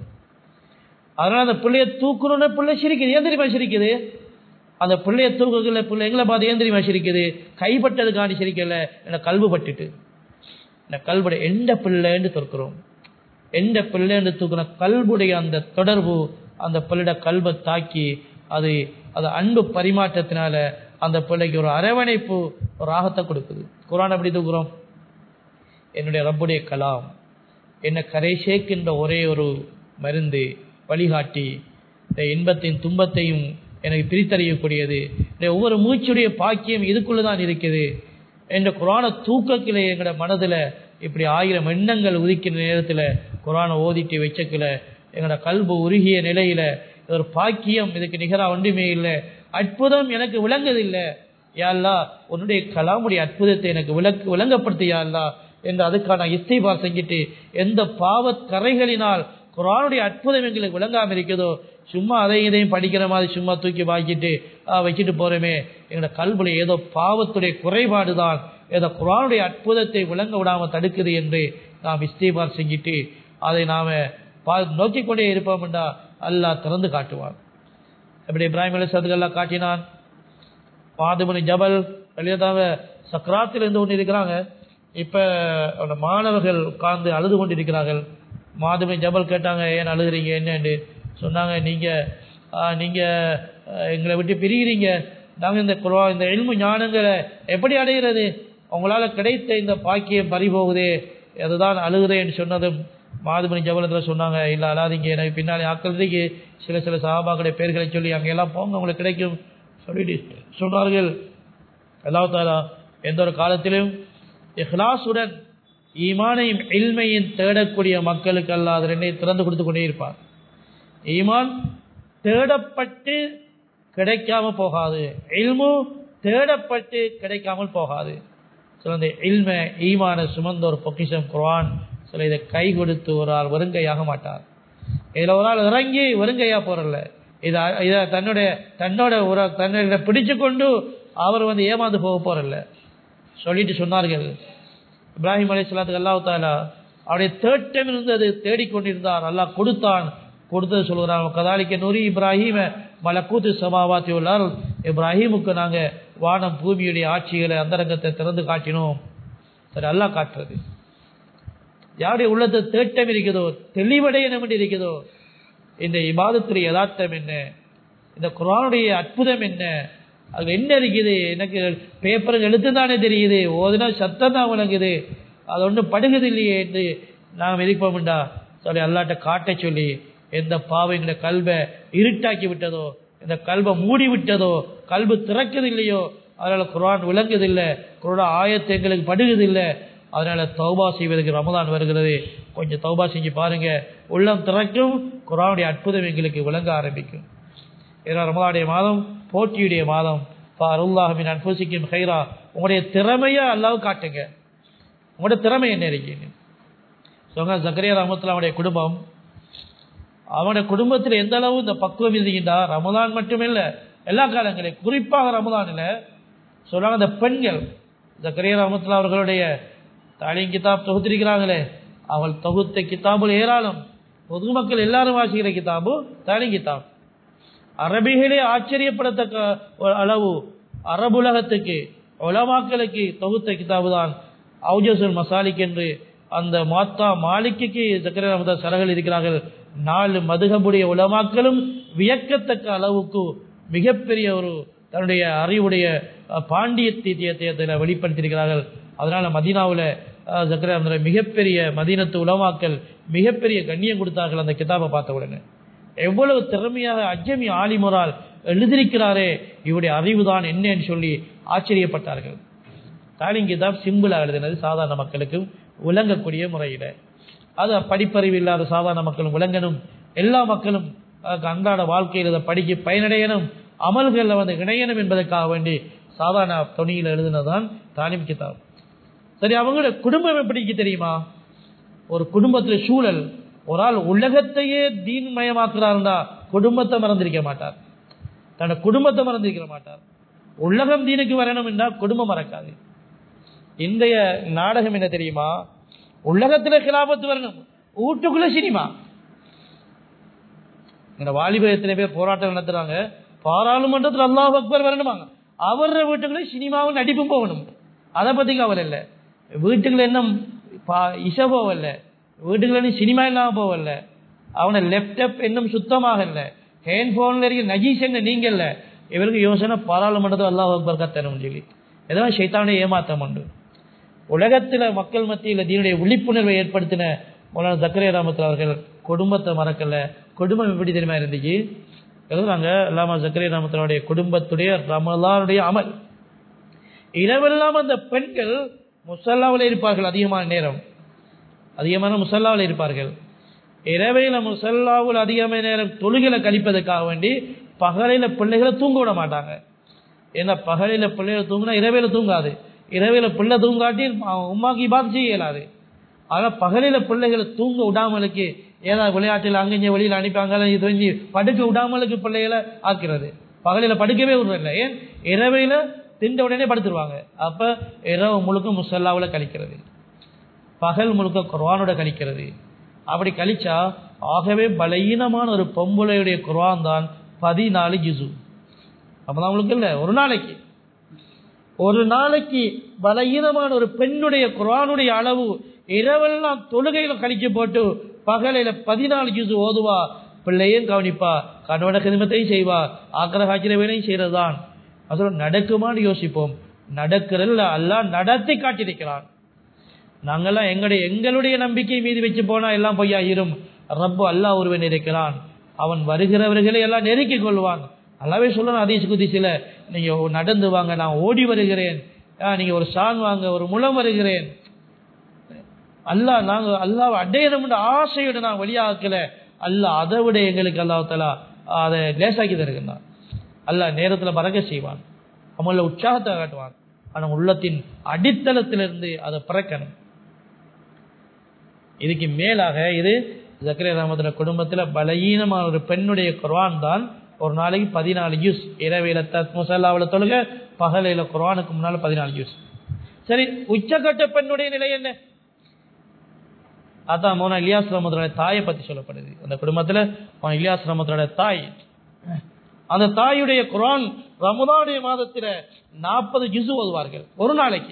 அதனால அந்த பிள்ளைய தூக்குறோன்னு பிள்ளை சிரிக்குது ஏன் தெரியுமா சிரிக்குது அந்த பிள்ளைய தூக்குறதுல பிள்ளை எங்களை பார்த்து ஏன் தெரியுமா சிரிக்குது கைப்பட்டதுக்காண்டி சிரிக்கல என்ன கல்வு பட்டுட்டு இந்த கல்புடைய எந்த பிள்ளைன்னு தூக்குறோம் எந்த பிள்ளைன்னு தூக்குற கல்புடைய அந்த தொடர்பு அந்த பிள்ளைட கல்வை தாக்கி அது அது அன்பு பரிமாற்றத்தினால அந்த பிள்ளைக்கு ஒரு அரவணைப்பு ஒரு ராகத்தை கொடுக்குது குரான் எப்படி தூக்குறோம் என்னுடைய ரப்புடைய கலாம் என்னை கரை சேர்க்கின்ற ஒரே ஒரு மருந்து வழிகாட்டி இந்த இன்பத்தையும் துன்பத்தையும் எனக்கு பிரித்தறியக்கூடியது இந்த ஒவ்வொரு மூச்சுடைய பாக்கியம் இதுக்குள்ள தான் இருக்குது என்ற குரான தூக்கத்தில் எங்களோட மனதில் இப்படி ஆயிரம் எண்ணங்கள் உதிக்கிற நேரத்தில் குரானை ஓதிட்டு வச்சக்கில் எங்களோட கல்பு உருகிய நிலையில ஒரு பாக்கியம் இதுக்கு நிகராக ஒன்றுமே இல்லை அற்புதம் எனக்கு விளங்குதில்லை யாழ்லா உன்னுடைய கலாமுடைய அற்புதத்தை எனக்கு விளக்கு விளங்கப்படுத்தி யாழ்லா என்று அதுக்கான இஸ்திபா செஞ்சுட்டு எந்த பாவ கரைகளினால் குரானுடைய அற்புதம் எங்களுக்கு விளங்காமல் இருக்குதோ சும்மா அதையும் இதையும் படிக்கிற மாதிரி சும்மா தூக்கி வாங்கிட்டு வச்சுட்டு போறோமே எங்களோட கல்வில ஏதோ பாவத்துடைய குறைபாடு தான் ஏதோ குரானுடைய அற்புதத்தை விளங்க விடாம தடுக்குது என்று நாம் இஸ்திபார் செஞ்சுட்டு அதை நாம பா நோக்கி கொண்டே இருப்போம்டா அல்லாஹ் திறந்து காட்டுவான் எப்படி இப்ராஹிம் அலி சதுகல்லா காட்டினான் பாதுமணி ஜபல் வெளியதாவ சக்கராத்தில் இருந்து கொண்டு இருக்கிறாங்க இப்ப மாணவர்கள் உட்கார்ந்து அழுது கொண்டிருக்கிறார்கள் மாதுமை ஜபல் கேட்டாங்க ஏன் அழுகுறீங்க என்னன்னு சொன்னாங்க நீங்க நீங்க எங்களை விட்டு பிரிகிறீங்க நாங்கள் இந்த குரா இந்த எல்மு ஞானங்களை எப்படி அடைகிறது உங்களால கிடைத்த இந்த பாக்கியம் பறிபோகுதே அதுதான் அழுகுதேன்னு சொன்னதும் மாதுமணி ஜபலத்தில் சொன்னாங்க இல்லை அழாதீங்க எனக்கு பின்னாலே ஆக்கிறதுக்கு சில சில சகாபாக்களுடைய பேர்களை சொல்லி அங்கெல்லாம் போங்க உங்களுக்கு கிடைக்கும் சொல்லிட்டு சொன்னார்கள் அல்லாஹாலா எந்த ஒரு காலத்திலும் இஹ்லாசுடன் ஈமானையும் எல்மையும் தேடக்கூடிய மக்களுக்கு அல்லாத ரெண்டையும் திறந்து கொடுத்து கொண்டே இருப்பார் ஈமான் தேடப்பட்டு கிடைக்காம போகாது எல்மு தேடப்பட்டு கிடைக்காமல் போகாது சில இந்த இல்ம ஈமான சுமந்த ஒரு பொக்கிஷம் குர்ஆன் சில இதை கை கொடுத்து ஒரு ஆள் வருங்கையாக மாட்டார் இதில் ஒரு ஆள் இறங்கி வருங்கையா போறல இதை இதை தன்னுடைய தன்னோட ஒரு தன்னுடைய பிடிச்சு கொண்டு அவர் வந்து ஏமாந்து போக போறல சொல்லிட்டு சொன்னார்கள் இப்ராஹிம் அலி சொல்லாத்துக்கு அல்லாஹ் தாலா அவருடைய தேட்டம் இருந்தது தேடிக்கொண்டிருந்தார் அல்லாஹ் கொடுத்தான் கொடுத்தது சொல்கிறான் கதாலிக்க நுரி இப்ராஹிம மலக்கூத்து சமாவாத்தி உள்ளார் இப்ராஹிமுக்கு நாங்கள் வானம் பூமியுடைய ஆட்சிகளை அந்தரங்கத்தை திறந்து காட்டினோம் சரி அல்லாஹ் காட்டுறது யாருடைய உள்ளத்தை தேட்டம் இருக்கிறதோ தெளிவடையணும் என்று இருக்கிறதோ இந்த இபாதத்துடைய யதார்த்தம் என்ன இந்த குரானுடைய அற்புதம் என்ன அது என்ன இருக்குது எனக்கு பேப்பருக்கு எழுத்து தானே தெரியுது ஓதுனா சத்தம் தான் விளங்குது அது ஒன்றும் படுகுது இல்லையே என்று நாம் இருப்போம்டா சொல்லி அல்லாட்ட காட்ட சொல்லி எந்த பாவைங்களை கல்வை இருட்டாக்கி விட்டதோ இந்த கல்வை மூடி விட்டதோ கல்வு திறக்குது இல்லையோ அதனால குரான் விளங்குதில்லை குரான் ஆயத்து எங்களுக்கு படுகுதில்லை அதனால தௌபா செய்வதற்கு ரமதான் வருகிறது கொஞ்சம் தௌபா செஞ்சு பாருங்க உள்ளம் திறக்கும் குரானுடைய அற்புதம் எங்களுக்கு விளங்க ஆரம்பிக்கும் ஏன்னா ரமதானுடைய மாதம் போட்டியுடைய மாதம் அருல்லாஹமின் அன்புசிக்கும் ஹைரா உங்களுடைய திறமையை அல்லாவும் காட்டுங்க உங்களோட திறமை என்ன இருக்கீங்க சொங்க ஜக்கரியா ரஹமத்துல அவனுடைய குடும்பம் அவனுடைய குடும்பத்தில் எந்த அளவு இந்த பக்குவம் இருந்தீங்கன்னா ரமதான் மட்டுமில்லை எல்லா காலங்களையும் குறிப்பாக ரமதானில் சொல்றாங்க இந்த பெண்கள் ஜக்கரியா ரஹமத்துல அவர்களுடைய தாலிம் கிதாப் தொகுத்திருக்கிறாங்களே அவள் தொகுத்த கிதாபுல் ஏராளம் பொதுமக்கள் எல்லாரும் வாசிக்கிற கிதாபு தாலிம் கிதாப் அரபிகளே ஆச்சரியப்படத்தக்க ஒரு அளவு அரபுலகத்துக்கு உலமாக்களுக்கு தொகுத்த கிதாபு தான் அவுஜசுல் மசாலிக் என்று அந்த மாத்தா மாலிக்கு சக்கர ரமதா சரகள் இருக்கிறார்கள் நாலு மதுகமுடைய உலமாக்களும் வியக்கத்தக்க அளவுக்கு மிகப்பெரிய ஒரு தன்னுடைய அறிவுடைய பாண்டியத்தை வெளிப்படுத்தியிருக்கிறார்கள் அதனால மதீனாவில் ஜக்கர மிகப்பெரிய மதீனத்து உலமாக்கள் மிகப்பெரிய கண்ணியம் கொடுத்தார்கள் அந்த கிதாபை பார்த்த உடனே எவ்வளவு திறமையாக அஜமி ஆலிமுறால் எழுதியிருக்கிறாரே இவருடைய அறிவுதான் என்னன்னு சொல்லி ஆச்சரியப்பட்டார்கள் தாலிங் கிதாப் சிம்பிளாக எழுதினது சாதாரண மக்களுக்கும் விளங்கக்கூடிய முறையில் அது படிப்பறிவு இல்லாத சாதாரண மக்களும் விளங்கணும் எல்லா மக்களும் அன்றாட வாழ்க்கையில் இதை படிக்க பயனடையணும் அமல்களில் வந்து இணையணும் என்பதற்காக வேண்டி சாதாரண துணியில் எழுதினதுதான் தாலிம் கிதாப் சரி அவங்களோட குடும்பம் எப்படிக்கு தெரியுமா ஒரு குடும்பத்தில் சூழல் ஒரு ஆள் உலகத்தையே தீன் மயமாக்குறாருந்தா குடும்பத்தை மறந்திருக்க மாட்டார் தன்னோட குடும்பத்தை மறந்திருக்க மாட்டார் உலகம் தீனுக்கு வரணும் என்றால் குடும்பம் மறக்காது இன்றைய நாடகம் என்ன தெரியுமா உலகத்துல கிலாபத்து வரணும் வீட்டுக்குள்ள சினிமா இந்த வாலிப எத்தனை பேர் போராட்டம் நடத்துறாங்க பாராளுமன்றத்தில் அல்லாஹ் அக்பர் வரணுமாங்க அவர வீட்டுக்குள்ள சினிமாவும் நடிப்பும் போகணும் அதை பத்தி கவலை இல்லை வீட்டுக்குள்ள என்ன இசை போகல வீட்டுக்குள்ள சினிமா இல்லாம போகல அவனை லேப்டாப் இன்னும் சுத்தமாக இல்லை ஹேண்ட்போன்ல இருக்க நஜீஸ் என்ன நீங்க இல்ல இவருக்கு யோசனை பாராளுமன்றத்தில் அல்லாஹ் அக்பர் கத்தணும் சொல்லி ஏதோ சைத்தானுடைய ஏமாற்றம் உண்டு உலகத்தில் மக்கள் மத்தியில் தீனுடைய விழிப்புணர்வை ஏற்படுத்தின மௌலான சக்கரை ராமத்தில் அவர்கள் குடும்பத்தை மறக்கல குடும்பம் எப்படி தெரியுமா இருந்துச்சு எழுதுறாங்க அல்லாமா சக்கரை ராமத்தினுடைய குடும்பத்துடைய ரமலானுடைய அமல் இரவெல்லாம் அந்த பெண்கள் முசல்லாவில் இருப்பார்கள் அதிகமான நேரம் அதிகமான முசல்லாவில் இருப்பார்கள் இரவையில் முசல்லாவில் அதிகமான நேரம் தொழுகளை கழிப்பதற்காக வேண்டி பகலையில் பிள்ளைகளை தூங்க விட மாட்டாங்க ஏன்னா பகலையில் பிள்ளைகளை தூங்கினா இரவையில் தூங்காது இரவையில் பிள்ளை தூங்காட்டி உமாக்கு பாத்து செய்ய இயலாது ஆனால் பகலில் பிள்ளைகளை தூங்க விடாமலுக்கு ஏதாவது விளையாட்டில் அங்கங்கே வெளியில் அனுப்பாங்க இது வந்து படுக்க விடாமலுக்கு பிள்ளைகளை ஆக்கிறது பகலில் படுக்கவே விடுறதில்ல ஏன் இரவையில் திண்ட உடனே படுத்துருவாங்க அப்போ இரவு முழுக்க முசல்லாவில் கழிக்கிறது பகல் முழுக்க குர்வானோட கழிக்கிறது அப்படி கழிச்சா ஆகவே பலகீனமான ஒரு பொம்புளையுடைய குர்வான் தான் பதினாலு ஜிசு அப்பதான் உங்களுக்கு இல்லை ஒரு நாளைக்கு ஒரு நாளைக்கு பலகீனமான ஒரு பெண்ணுடைய குரானுடைய அளவு இரவெல்லாம் தொழுகையில கழிச்சு போட்டு பகலையில பதினாலு ஜூஸ் ஓதுவா பிள்ளையும் கவனிப்பா கணவன கிருமத்தையும் செய்வா ஆக்கிர காய்ச்சிற வேலையும் செய்யறதுதான் அப்புறம் நடக்குமான்னு யோசிப்போம் நடக்கிறல்ல அல்ல நடத்தி காட்டியிருக்கிறான் நாங்கெல்லாம் எங்களுடைய எங்களுடைய நம்பிக்கை மீது வச்சு போனா எல்லாம் பொய்யாயிரும் ரப்பு அல்லாஹ் ஒருவன் இருக்கிறான் அவன் வருகிறவர்களை எல்லாம் நெருக்கிக் கொள்வான் அல்லாவே சொல்லணும் அதீஸ் குதிசில நீங்க நடந்து வாங்க நான் ஓடி வருகிறேன் நீங்க ஒரு சான் வாங்க ஒரு முளம் வருகிறேன் அல்லாஹ் நாங்க அல்லாஹ் அடையணும் ஆசையோட நான் வெளியாக்கல அல்லாஹ் அதை விட எங்களுக்கு அல்லாஹலா அதை லேசாக்கி தருகிறான் அல்லாஹ் நேரத்தில் பறக்க செய்வான் அவங்கள உற்சாகத்தை காட்டுவான் ஆனால் உள்ளத்தின் அடித்தளத்திலிருந்து அதை பிறக்கணும் இதுக்கு மேலாக இது ஜக்கரே ரஹமத்துல குடும்பத்துல பலகீனமான ஒரு பெண்ணுடைய குர்ஆன் தான் ஒரு நாளைக்கு பதினாலு ஜூஸ் இரவையில தத் முசல்லாவில் தொழுக பகலையில குர்ஆனுக்கு முன்னால பதினாலு ஜூஸ் சரி உச்சக்கட்ட பெண்ணுடைய நிலை என்ன அதான் மோனா இலியாஸ் ரஹமத்துடைய தாயை பத்தி சொல்லப்படுது அந்த குடும்பத்துல மோனா இலியாஸ் ரஹமத்துடைய தாய் அந்த தாயுடைய குர்ஆன் ரமதானுடைய மாதத்துல நாற்பது ஜுசு ஓதுவார்கள் ஒரு நாளைக்கு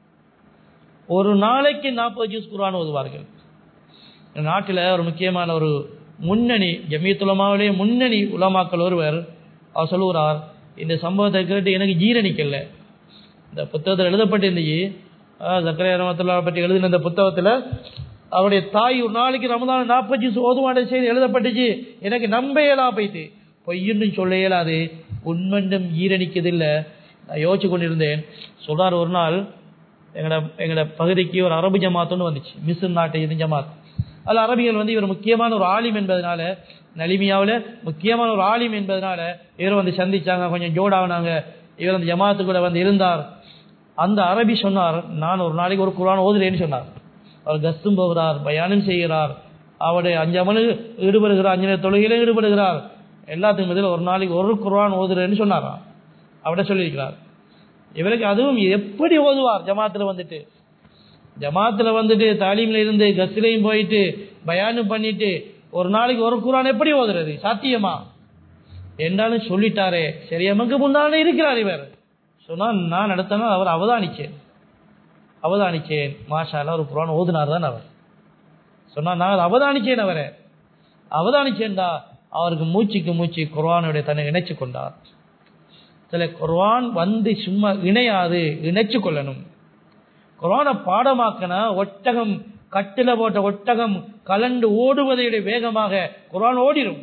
ஒரு நாளைக்கு நாற்பது ஜூஸ் குர்ஆன் ஓதுவார்கள் நாட்டில் ஒரு முக்கியமான ஒரு முன்னணி ஜமியத்துலமாவிலே முன்னணி உலமாக்கள் ஒருவர் அவர் சொல்லுகிறார் இந்த சம்பவத்தை கேட்டு எனக்கு ஜீரணிக்கல இந்த புத்தகத்தில் எழுதப்பட்டிருந்துச்சு சக்கரை ரமத்துல்லா பற்றி எழுதின இந்த புத்தகத்தில் அவருடைய தாய் ஒரு நாளைக்கு ரமதான் நாற்பது ஜூஸ் ஓதுவான செய்தி எழுதப்பட்டுச்சு எனக்கு நம்ப இயலா போயிட்டு பொய்யுன்னு சொல்ல இயலாது உண்மண்டும் ஈரணிக்கதில்லை நான் யோசிச்சு கொண்டிருந்தேன் சொல்றார் ஒரு நாள் எங்களோட எங்களோட பகுதிக்கு ஒரு அரபு ஜமாத்துன்னு வந்துச்சு மிஸ்ர் நாட்டை இது ஜமாத் அதில் அரபிகள் வந்து இவர் முக்கியமான ஒரு ஆலிம் என்பதனால நலிமியாவில் முக்கியமான ஒரு ஆலிம் என்பதனால இவர் வந்து சந்திச்சாங்க கொஞ்சம் ஜோடாகினாங்க இவர் அந்த ஜமாத்து கூட வந்து இருந்தார் அந்த அரபி சொன்னார் நான் ஒரு நாளைக்கு ஒரு குரான் ஓதுறேன்னு சொன்னார் அவர் கஸ்தும் போகிறார் பயானம் செய்கிறார் அவருடைய அஞ்சு அமலு ஈடுபடுகிறார் அஞ்சு தொழுகையிலும் ஈடுபடுகிறார் எல்லாத்துக்கும் பதில் ஒரு நாளைக்கு ஒரு குரான் ஓதுறேன்னு சொன்னாராம் அவட சொல்லியிருக்கிறார் இவருக்கு அதுவும் எப்படி ஓதுவார் ஜமாத்தில் வந்துட்டு ஜமாத்தில் வந்துட்டு தாலீமில் இருந்து கஸ்லையும் போயிட்டு பயானும் பண்ணிட்டு ஒரு நாளைக்கு ஒரு குரான் எப்படி ஓதுறது சாத்தியமா என்றாலும் சொல்லிட்டாரே சரி எமக்கு முன்னாலே இருக்கிறார் இவர் சொன்னா நான் நடத்தினா அவர் அவதானிச்சேன் அவதானிச்சேன் மாஷால ஒரு குரான் ஓதுனார் தான் அவர் சொன்னா நான் அவதானிச்சேன் அவரை அவதானிச்சேன்டா அவருக்கு மூச்சுக்கு மூச்சு குர்வானுடைய தன்னை இணைச்சு கொண்டார் சில குர்வான் வந்து சும்மா இணையாது இணைச்சு கொள்ளணும் குரானை பாடமாக்கினா ஒட்டகம் கட்டில போட்ட ஒட்டகம் கலண்டு ஓடுவதையுடைய வேகமாக குரான் ஓடிடும்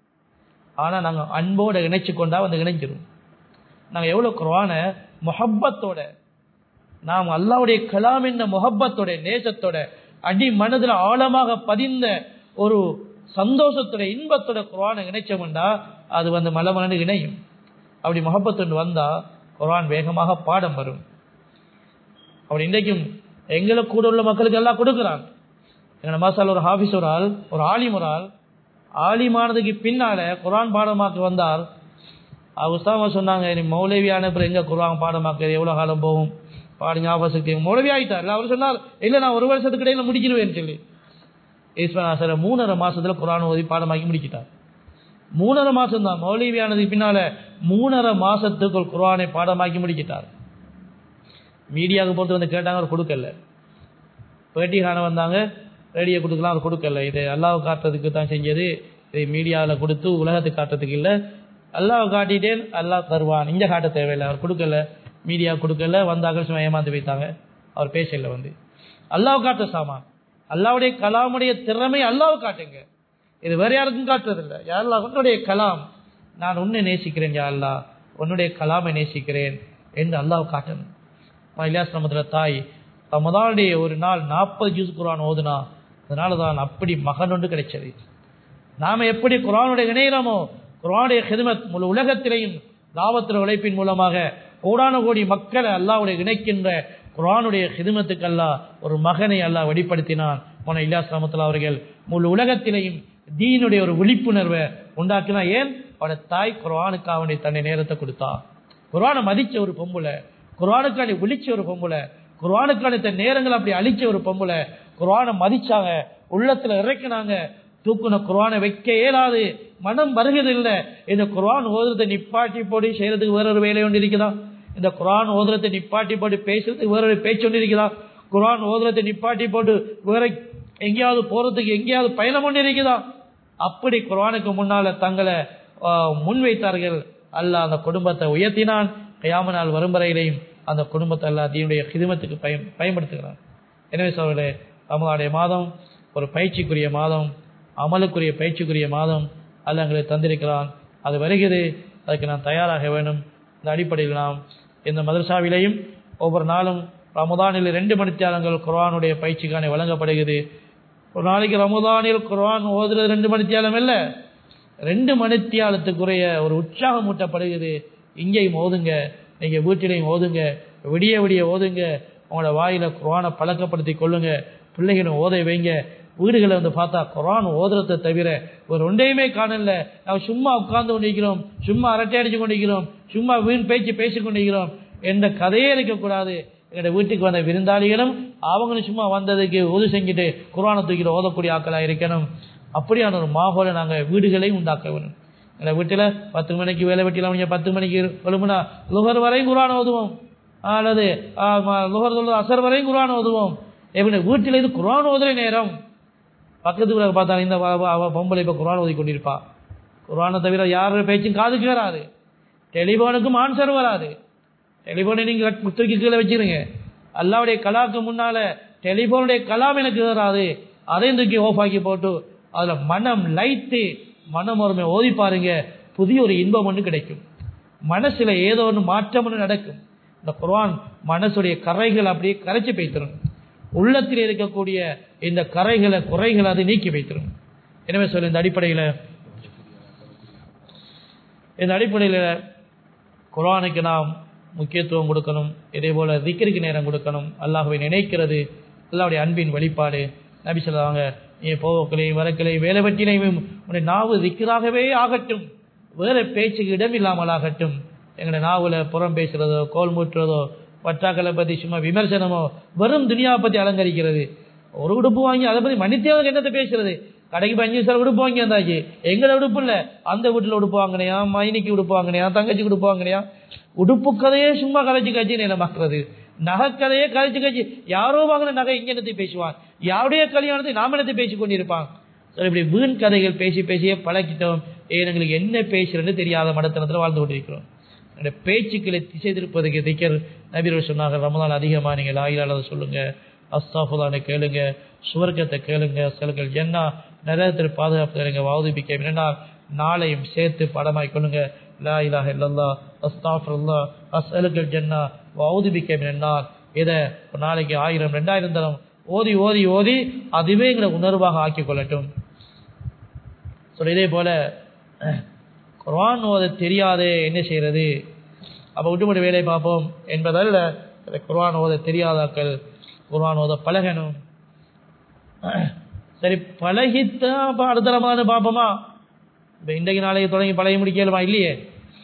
ஆனா நாங்க அன்போட இணைச்சு கொண்டா வந்து இணைஞ்சிரும் நாங்க எவ்வளவு குரான மொஹப்பத்தோட நாம் அல்லாவுடைய கலாம் என்ற மொஹப்பத்தோட நேசத்தோட அடி மனதில் ஆழமாக பதிந்த ஒரு சந்தோஷத்தோட இன்பத்தோட குரானை இணைச்சோம்டா அது வந்து மலமலன்னு இணையும் அப்படி முகப்பத்துண்டு வந்தா குரான் வேகமாக பாடம் வரும் அப்படி இன்றைக்கும் எங்களை கூட உள்ள மக்களுக்கு எல்லாம் கொடுக்குறான் எங்களை மாசால் ஒரு ஹாஃபிஸ் ஒரு ஆள் ஒரு ஆலிம் ஒரு ஆள் ஆலிமானதுக்கு பின்னால குரான் பாடமாக்க வந்தால் உஸ்தாமா சொன்னாங்க நீ மௌலவியான அப்புறம் எங்க குரான் பாடமாக்க எவ்வளவு காலம் போகும் பாடு ஞாபகம் மௌலவி ஆயிட்டார் இல்லை அவர் சொன்னார் இல்லை நான் ஒரு வருஷத்துக்கு இடையில முடிச்சிருவேன்னு சொல்லி ஈஸ்வரன் மூணரை மாசத்துல குரான் ஓதி பாடமாக்கி முடிச்சிட்டார் மூணரை மாசம் தான் மௌலவியானதுக்கு பின்னால மூணரை மாசத்துக்குள் குரானை பாடமாக்கி முடிச்சிட்டார் மீடியாவுக்கு பொறுத்து வந்து கேட்டாங்க அவர் கொடுக்கல பேட்டி காண வந்தாங்க ரேடியோ கொடுக்கலாம் அவர் கொடுக்கல இது அல்லாஹ் காட்டுறதுக்கு தான் செஞ்சது இது மீடியாவில் கொடுத்து உலகத்துக்கு காட்டுறதுக்கு இல்லை அல்லாஹ் காட்டிட்டேன் அல்லாஹ் தருவான் இங்கே காட்ட தேவையில்லை அவர் கொடுக்கல மீடியா கொடுக்கல வந்தாங்க சும்மா ஏமாந்து வைத்தாங்க அவர் பேசல வந்து அல்லாஹ் காட்ட சாமான் அல்லாவுடைய கலாமுடைய திறமை அல்லாஹ் காட்டுங்க இது வேற யாருக்கும் காட்டுறதில்லை யாரெல்லா உன்னுடைய கலாம் நான் உன்னை நேசிக்கிறேன் யா அல்லா உன்னுடைய கலாமை நேசிக்கிறேன் என்று அல்லாஹ் காட்டணும் இலியாஸ் ரமதுல தாய் ரமதானுடைய ஒரு நாள் நாற்பது ஜூஸ் குரான் ஓதுனா அதனால தான் அப்படி மகன் ஒன்று கிடைச்சது நாம எப்படி குரானுடைய இணையிறோமோ குரானுடைய ஹிதமத் முழு உலகத்திலையும் லாபத்திர உழைப்பின் மூலமாக கோடான கோடி மக்களை அல்லாவுடைய இணைக்கின்ற குரானுடைய ஹிதமத்துக்கு அல்லாஹ் ஒரு மகனை அல்லாஹ் வெளிப்படுத்தினான் போன இலியாஸ் ரமத்துல அவர்கள் முழு உலகத்திலையும் தீனுடைய ஒரு விழிப்புணர்வை உண்டாக்கினா ஏன் அவட தாய் குரானுக்கு அவனுடைய தன்னை நேரத்தை கொடுத்தா குரானை மதிச்ச ஒரு பொம்புல குரானுக்காண்டி விழிச்ச ஒரு பொம்புல குரானுக்கான தன் நேரங்கள் அப்படி அழிச்ச ஒரு பொம்புல குரானை மதிச்சாங்க உள்ளத்துல இறக்கினாங்க தூக்குன குரானை வைக்க இயலாது மனம் வருகிறதில்லை இந்த குரான் ஓதுறதை நிப்பாட்டி போட்டு செய்யறதுக்கு வேற ஒரு வேலை ஒன்று இருக்குதா இந்த குரான் ஓதுறதை நிப்பாட்டி போட்டு பேசுறதுக்கு வேற ஒரு பேச்சு ஒன்று இருக்குதா குரான் ஓதுறதை நிப்பாட்டி போட்டு வேற எங்கேயாவது போறதுக்கு எங்கேயாவது பயணம் ஒன்று இருக்குதா அப்படி குரானுக்கு முன்னால தங்களை முன்வைத்தார்கள் அல்ல அந்த குடும்பத்தை உயர்த்தினான் கயாம நாள் வரும் வரையிலையும் அந்த குடும்பத்தை அல்ல தீனுடைய ஹிதமத்துக்கு பயன் பயன்படுத்துகிறார் எனவே சோழர்களே ரமலானுடைய மாதம் ஒரு பயிற்சிக்குரிய மாதம் அமலுக்குரிய பயிற்சிக்குரிய மாதம் அல்ல எங்களை தந்திருக்கிறான் அது வருகிறது அதுக்கு நாம் தயாராக வேண்டும் இந்த அடிப்படையில் நாம் இந்த மதரசாவிலையும் ஒவ்வொரு நாளும் ரமதானில் ரெண்டு மணித்தியாலங்கள் குரானுடைய பயிற்சிக்கான வழங்கப்படுகிறது ஒரு நாளைக்கு ரமதானில் குரான் ஓதுறது ரெண்டு மணித்தியாலம் இல்லை ரெண்டு மணித்தியாலத்துக்குரிய ஒரு உற்சாகம் ஊட்டப்படுகிறது இங்கேயும் ஓதுங்க நீங்க வீட்டிலையும் ஓதுங்க விடிய விடிய ஓதுங்க உங்களோட வாயில குரானை பழக்கப்படுத்தி கொள்ளுங்க பிள்ளைகளை ஓத வைங்க வீடுகளை வந்து பார்த்தா குரான் ஓதுறதை தவிர ஒரு ஒன்றையுமே காணல நம்ம சும்மா உட்கார்ந்து கொண்டிருக்கிறோம் சும்மா அரட்டை அடிச்சு கொண்டிருக்கிறோம் சும்மா வீண் பேச்சு பேசிக் கொண்டிருக்கிறோம் எந்த கதையே இருக்கக்கூடாது எங்களோட வீட்டுக்கு வந்த விருந்தாளிகளும் அவங்களும் சும்மா வந்ததுக்கு உதவி செஞ்சுட்டு குரானை தூக்கிட்டு ஓதக்கூடிய ஆக்களா இருக்கணும் அப்படியான ஒரு மாகோலை நாங்கள் வீடுகளையும் உண்டாக்க வேணும் எங்கள் வீட்டில் பத்து மணிக்கு வேலை வெட்டிலாம் முடிஞ்ச பத்து மணிக்கு எழுப்புனா லுகர் வரையும் குரான் ஓதுவோம் அல்லது லுகர் சொல்றது அசர் வரையும் குரான் ஓதுவோம் எப்படி வீட்டில் இது குரான் ஓதுற நேரம் பக்கத்து வீட்டில் பார்த்தா இந்த அவ- அவ பொம்பளை இப்போ குரான் ஓதி கொண்டிருப்பா குரானை தவிர யார் பேச்சும் காதுக்கு வராது டெலிஃபோனுக்கும் ஆன்சர் வராது டெலிஃபோனை நீங்கள் தூக்கி கீழே வச்சிருங்க அல்லாவுடைய கலாக்கு முன்னால டெலிஃபோனுடைய கலாம் எனக்கு வராது அதையும் தூக்கி ஆஃப் ஆக்கி போட்டு அதுல மனம் லைத்து மனம் ஒருமை ஓதி பாருங்க புதிய ஒரு இன்பம் ஒன்று கிடைக்கும் மனசுல ஏதோ ஒன்று மாற்றம் ஒன்று நடக்கும் இந்த குர்ஆன் மனசுடைய கரைகள் அப்படியே கரைச்சி வைத்திரும் உள்ளத்தில் இருக்கக்கூடிய இந்த கரைகளை குறைகளை அது நீக்கி வைத்திரும் எனவே சொல்ல இந்த அடிப்படையில் இந்த அடிப்படையில் குர்ஆனுக்கு நாம் முக்கியத்துவம் கொடுக்கணும் இதே போல திக்கிற்கு நேரம் கொடுக்கணும் அல்லாஹ்வை நினைக்கிறது அல்லாஹ்வுடைய அன்பின் வெளிப்பாடு நபி சொல்லுவாங்க நீ போவக்களையும் வரக்களையும் வேலை வெட்டினையும் உன்னுடைய நாவு திக்கராகவே ஆகட்டும் வேற பேச்சுக்கு இடம் இல்லாமல் ஆகட்டும் எங்களுடைய நாவல புறம் பேசுறதோ கோல் மூட்டுறதோ பட்டாக்களை பத்தி சும்மா விமர்சனமோ வெறும் துனியாவை பத்தி அலங்கரிக்கிறது ஒரு உடுப்பு வாங்கி அதை பத்தி மனிதனுக்கு என்னத்தை பேசுறது கடைக்கு போய் அஞ்சு சார் உடுப்பு வாங்கி வந்தாச்சு எங்களை உடுப்பு இல்ல அந்த வீட்டுல உடுப்பு வாங்கினியா மைனிக்கு உடுப்பு வாங்கினியா தங்கச்சிக்கு உடுப்பு வாங்கினியா உடுப்பு கதையே சும்மா கதைச்சு கட்சி நிலமாக்குறது நகை கதையே கதைச்சு கட்சி யாரோ வாங்கின நகை இங்க என்னத்தை பேசுவான் யாருடைய கல்யாணத்தை நாம என்னத்தை பேசி கொண்டிருப்பான் சரி இப்படி வீண் கதைகள் பேசி பேசியே பழக்கிட்டோம் ஏன் எங்களுக்கு என்ன பேசுறதுன்னு தெரியாத மடத்தனத்துல வாழ்ந்து கொண்டிருக்கிறோம் அந்த பேச்சுக்களை திசை திருப்பதுக்கு திக்கர் நபிகள் சொன்னாங்க ரமதான் அதிகமா நீங்க லாயிலாளதை சொல்லுங்க அஸ்தாஃபுல்லானை கேளுங்க சுவர்க்கத்தை கேளுங்க சிலர்கள் என்ன நரகத்தில் பாதுகாப்பு தருங்க வாவுதிப்பிக்க வேண்டாம் நாளையும் சேர்த்து படமாய் கொள்ளுங்க லா இலாஹ இல்லல்லா அஸ்தாஃபுல்லா அஸ்அலுக்கல் ஜன்னா வாவுதிப்பிக்க வேண்டாம் இதை ஒரு நாளைக்கு ஆயிரம் ரெண்டாயிரம் தரம் ஓதி ஓதி ஓதி அதுவே எங்களை உணர்வாக ஆக்கிக் கொள்ளட்டும் சொல்ல இதே போல குர்ஆன் ஓத தெரியாதே என்ன செய்யறது அப்போ விட்டுமட்டு வேலையை பார்ப்போம் என்பதல்ல இந்த குர்ஆன் ஓத தெரியாதாக்கள் குர்ஆன் ஓத பழகணும் சரி பழகித்தான் அப்போ அடுத்த ரமலான் பார்ப்போமா இப்போ இன்றைக்கு நாளைக்கு தொடங்கி பழகி முடிக்கலுமா இல்லையே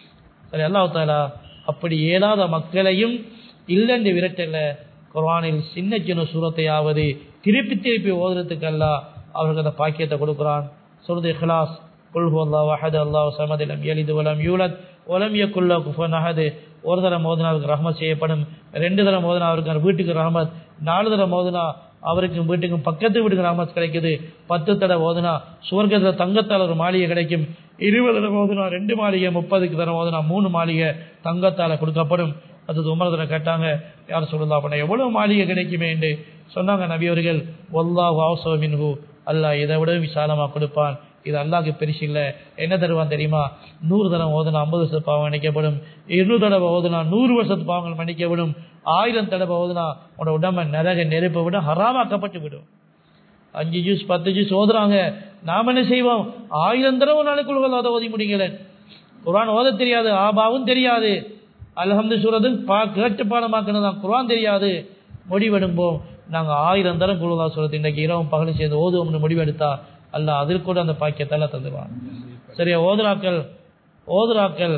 சரி அல்லாஹ் தாலா அப்படி இயலாத மக்களையும் இல்லென்று விரட்டல குர்ஆனில் சின்ன சின்ன சூரத்தையாவது திருப்பி திருப்பி ஓதுறதுக்கு அல்லாஹ் அவர்களுக்கு அந்த பாக்கியத்தை கொடுக்குறான் சொல்றது இஹ்லாஸ் குல் ஹுவல்லாஹு அஹத் அல்லாஹு ஸமத் லம் யலித் வலம் யூலத் வலம் யக்குல் லஹு குஃபுவன் அஹத் ஒரு தடவை மோதினா அவருக்கு ரஹ்மத் செய்யப்படும் ரெண்டு தடவை மோதினா அவருக்கு வீட்டுக்கு ரஹ்மத் நாலு தடவை மோதினா அவருக்கும் வீட்டுக்கும் பக்கத்து வீட்டுக்கு ரஹ்மத் கிடைக்குது பத்து தடவை ஓதுனா சுவர்க்கத்தில் தங்கத்தால் ஒரு மாளிகை கிடைக்கும் இருபது தடவை ஓதுனா ரெண்டு மாளிகை முப்பதுக்கு தடவை ஓதுனா மூணு மாளிகை தங்கத்தால் கொடுக்கப்படும் அது உமரதனை கேட்டாங்க யார் சொல்லலாம் அப்படின்னா எவ்வளவு மாளிகை கிடைக்குமே என்று சொன்னாங்க நபி அவர்கள் ஒல்லாஹு ஆசோ மின்ஹு அல்லாஹ் இதை விட விசாலமா கொடுப்பான் இது அல்லாஹ்க்கு பெருசு இல்லை என்ன தருவான் தெரியுமா நூறு தடவை ஓதுனா ஐம்பது வருஷத்து பாவம் மன்னிக்கப்படும் இருநூறு தடவை ஓதுனா நூறு வருஷத்து பாவங்கள் மன்னிக்கப்படும் ஆயிரம் தடவை ஓதுனா உன்னோட உடம்ப நரக நெருப்பை விட ஹராமாக்கப்பட்டு விடும் அஞ்சு ஜூஸ் பத்து ஜூஸ் ஓதுறாங்க நாம என்ன செய்வோம் ஆயிரம் தடவை ஒரு நாளைக்குள்ள அதை ஓதி முடியல குர்ஆன் ஓத தெரியாது ஆபாவும் தெரியாது அல்ஹம்து சூரது பா கேட்டு பாடமாக்கணும் தான் குர்ஆன் தெரியாது முடிவெடுப்போம் நாங்க ஆயிரம் தரம் குழுவா சொல்றது இன்னைக்கு இரவும் பகலும் சேர்ந்து ஓதுவோம்னு முடிவெடுத்தா அல்ல அதில் கூட அந்த பாக்கியத்தால தந்துடுவான் சரியா ஓதுராக்கள் ஓதுராக்கள்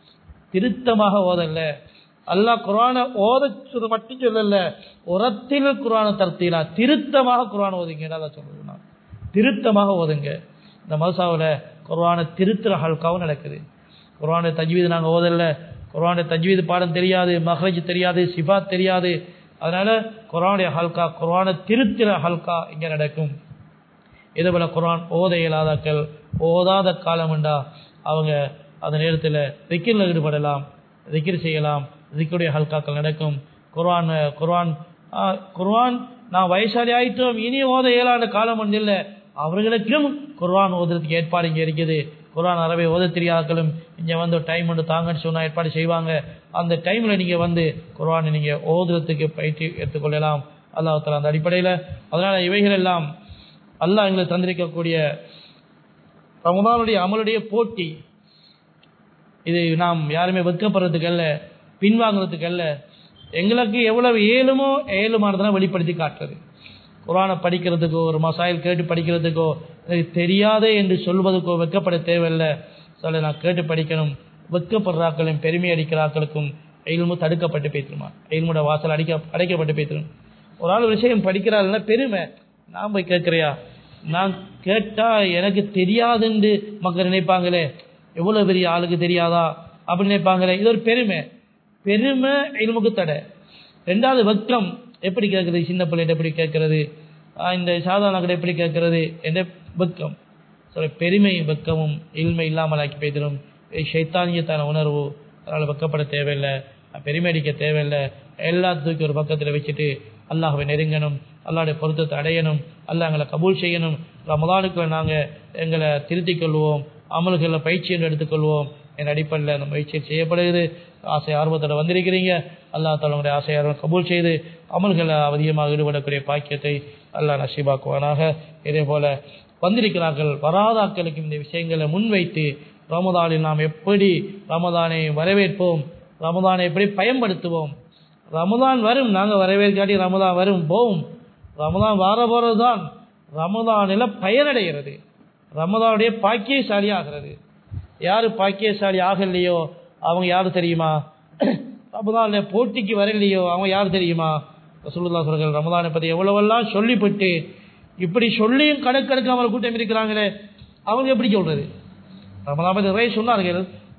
திருத்தமாக ஓதல்ல அல்லாஹ் குரானை ஓதச்சது மட்டும் சொல்லல உரத்தில் குரான தர்த்தீலா திருத்தமாக குரான் ஓதுங்க அதான் சொல்றது நான் திருத்தமாக ஓதுங்க இந்த மதுசாவில் குர்ஆனை திருத்துற ஹல்காவும் நடக்குது குர்ஆனை தஜ்வீது நாங்கள் ஓதல்ல குர்ஆனை தஜ்வீது பாடம் தெரியாது மஹ்ரஜ் தெரியாது சிஃபாத் தெரியாது அதனால குர்ஆனுடைய ஹல்கா குர்ஆனை திருத்துற ஹல்கா இங்கே நடக்கும் இதேபோல குர்ஆன் ஓத இயலாதாக்கள் ஓதாத காலம்ண்டா அவங்க அந்த நேரத்தில் திக்கிரில் ஈடுபடலாம் திக்கிர் செய்யலாம் திக்குடைய ஹல்காக்கள் நடக்கும் குர்ஆன் குர்ஆன் ஆ, குர்ஆன் நான் வயசாளி ஆயிட்டோம் இனி ஓத இயலாத காலம் ஒன்று இல்லை அவர்களுக்கும் குர்ஆன் ஓதுறதுக்கு ஏற்பாடு இங்கே இருக்குது குர்ஆன் அரபை ஓத தெரியாதாக்களும் இங்கே வந்து டைம் ஒன்று தாங்கன்னு சொன்னால் ஏற்பாடு செய்வாங்க அந்த டைமில் நீங்கள் வந்து குர்ஆனை நீங்கள் ஓதுறதுக்கு பயிற்சி எடுத்துக்கொள்ளலாம் அல்லாஹ் தஆலா அந்த அடிப்படையில் அதனால் இவைகள் எல்லாம் அல்லாஹ் எங்களுக்கு தந்திருக்கக்கூடிய ரமதானுடைய அமலுடைய போட்டி இது நாம் யாருமே வெட்கப்படுறதுக்கு அல்ல பின்வாங்குறதுக்கு அல்ல எங்களுக்கு எவ்வளவு ஏழுமோ ஏழுமானதெல்லாம் வெளிப்படுத்தி காட்டுறது குரானை படிக்கிறதுக்கோ ஒரு மசாயில் கேட்டு படிக்கிறதுக்கோ எனக்கு தெரியாதே என்று சொல்வதற்கோ வெக்கப்பட தேவையில்லை சொல்ல நான் கேட்டு படிக்கணும் வெக்கப்படுறாக்களும் பெருமை அடிக்கிறாக்களுக்கும் எயில்மு தடுக்கப்பட்டு பேசிருமா எயில்முட வாசல் அடிக்க அடைக்கப்பட்டு பேசிடும் ஒரு ஆள் விஷயம் படிக்கிறாள்னா பெருமை நான் போய் கேட்குறியா நான் கேட்டா எனக்கு தெரியாதுன்னு மக்கள் நினைப்பாங்களே எவ்வளவு பெரிய ஆளுக்கு தெரியாதா அப்படின்னு நினைப்பாங்களே இது ஒரு பெருமை பெருமை இல்முக்கு தடை ரெண்டாவது வெக்கம் எப்படி கேட்கறது சின்ன பிள்ளைகிட்ட எப்படி கேட்கறது ஆஹ் இந்த சாதாரண கிட்ட எப்படி கேட்கறது என்ற வெக்கம் சொல்ல பெருமை வெக்கமும் இல்மை இல்லாமல் ஆக்கி பேசிடும் சைத்தானியத்தான உணர்வு அதனால் வெக்கப்பட தேவையில்லை பெருமை அடிக்க தேவையில்லை எல்லாத்துக்கும் ஒரு பக்கத்தில் வச்சுட்டு அல்லாஹ்வை நெருங்கணும் அல்லாஹ்வுடைய பொருத்தத்தை அடையணும் அல்லாஹ் எங்களை கபூல் செய்யணும் ரமதானுக்குள்ள நாங்கள் எங்களை திருத்திக் கொள்வோம் அமல்களில் பயிற்சி என்று எடுத்துக்கொள்வோம் என் அடிப்படையில் அந்த முயற்சி செய்யப்படுகிறது ஆசை ஆர்வத்தோட வந்திருக்கிறீங்க அல்லாஹ் தாலா உங்களுடைய ஆசை ஆர்வம் கபூல் செய்து அமல்களை அதிகமாக ஈடுபடக்கூடிய பாக்கியத்தை அல்லாஹ் நசீபாக்குவானாக இதே போல வந்திருக்கிறார்கள் வராதாக்களுக்கு இந்த விஷயங்களை முன்வைத்து ரமதானில் நாம் எப்படி ரமதானை வரவேற்போம் ரமதானை எப்படி பயன்படுத்துவோம் ரமதான் வரும் நாங்கள் வரவேற்காட்டி ரமதான் வரும் போவும் ரமதான் வார போகிறது தான் ரமதானில் பயனடைகிறது ரமதானுடைய பாக்கியசாலி ஆகிறது யார் பாக்கியசாலி ஆகலையோ அவங்க யார் தெரியுமா ரமதானில் போட்டிக்கு வரலையோ அவங்க யார் தெரியுமா ரசூலுல்லாஹ் சொல்கிறார்கள் ரமதானை பற்றி எவ்வளவெல்லாம் சொல்லிவிட்டு இப்படி சொல்லியும் கணக்கெடுக்காமல் கூட்டம் இருக்கிறாங்களே அவங்க எப்படி சொல்றது ரமதான் பற்றி நிறைய சொன்னார்கள்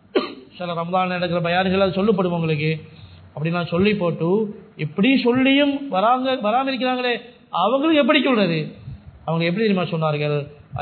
சில ரமதான் நடக்கிற பயான்கள் அது சொல்லப்படும் உங்களுக்கு அப்படிலாம் சொல்லி போட்டு இப்படி சொல்லியும் வராங்க வராமல் இருக்கிறாங்களே அவங்களுக்கு எப்படி சொல்றது அவங்க எப்படி தெரியுமா சொன்னார்கள்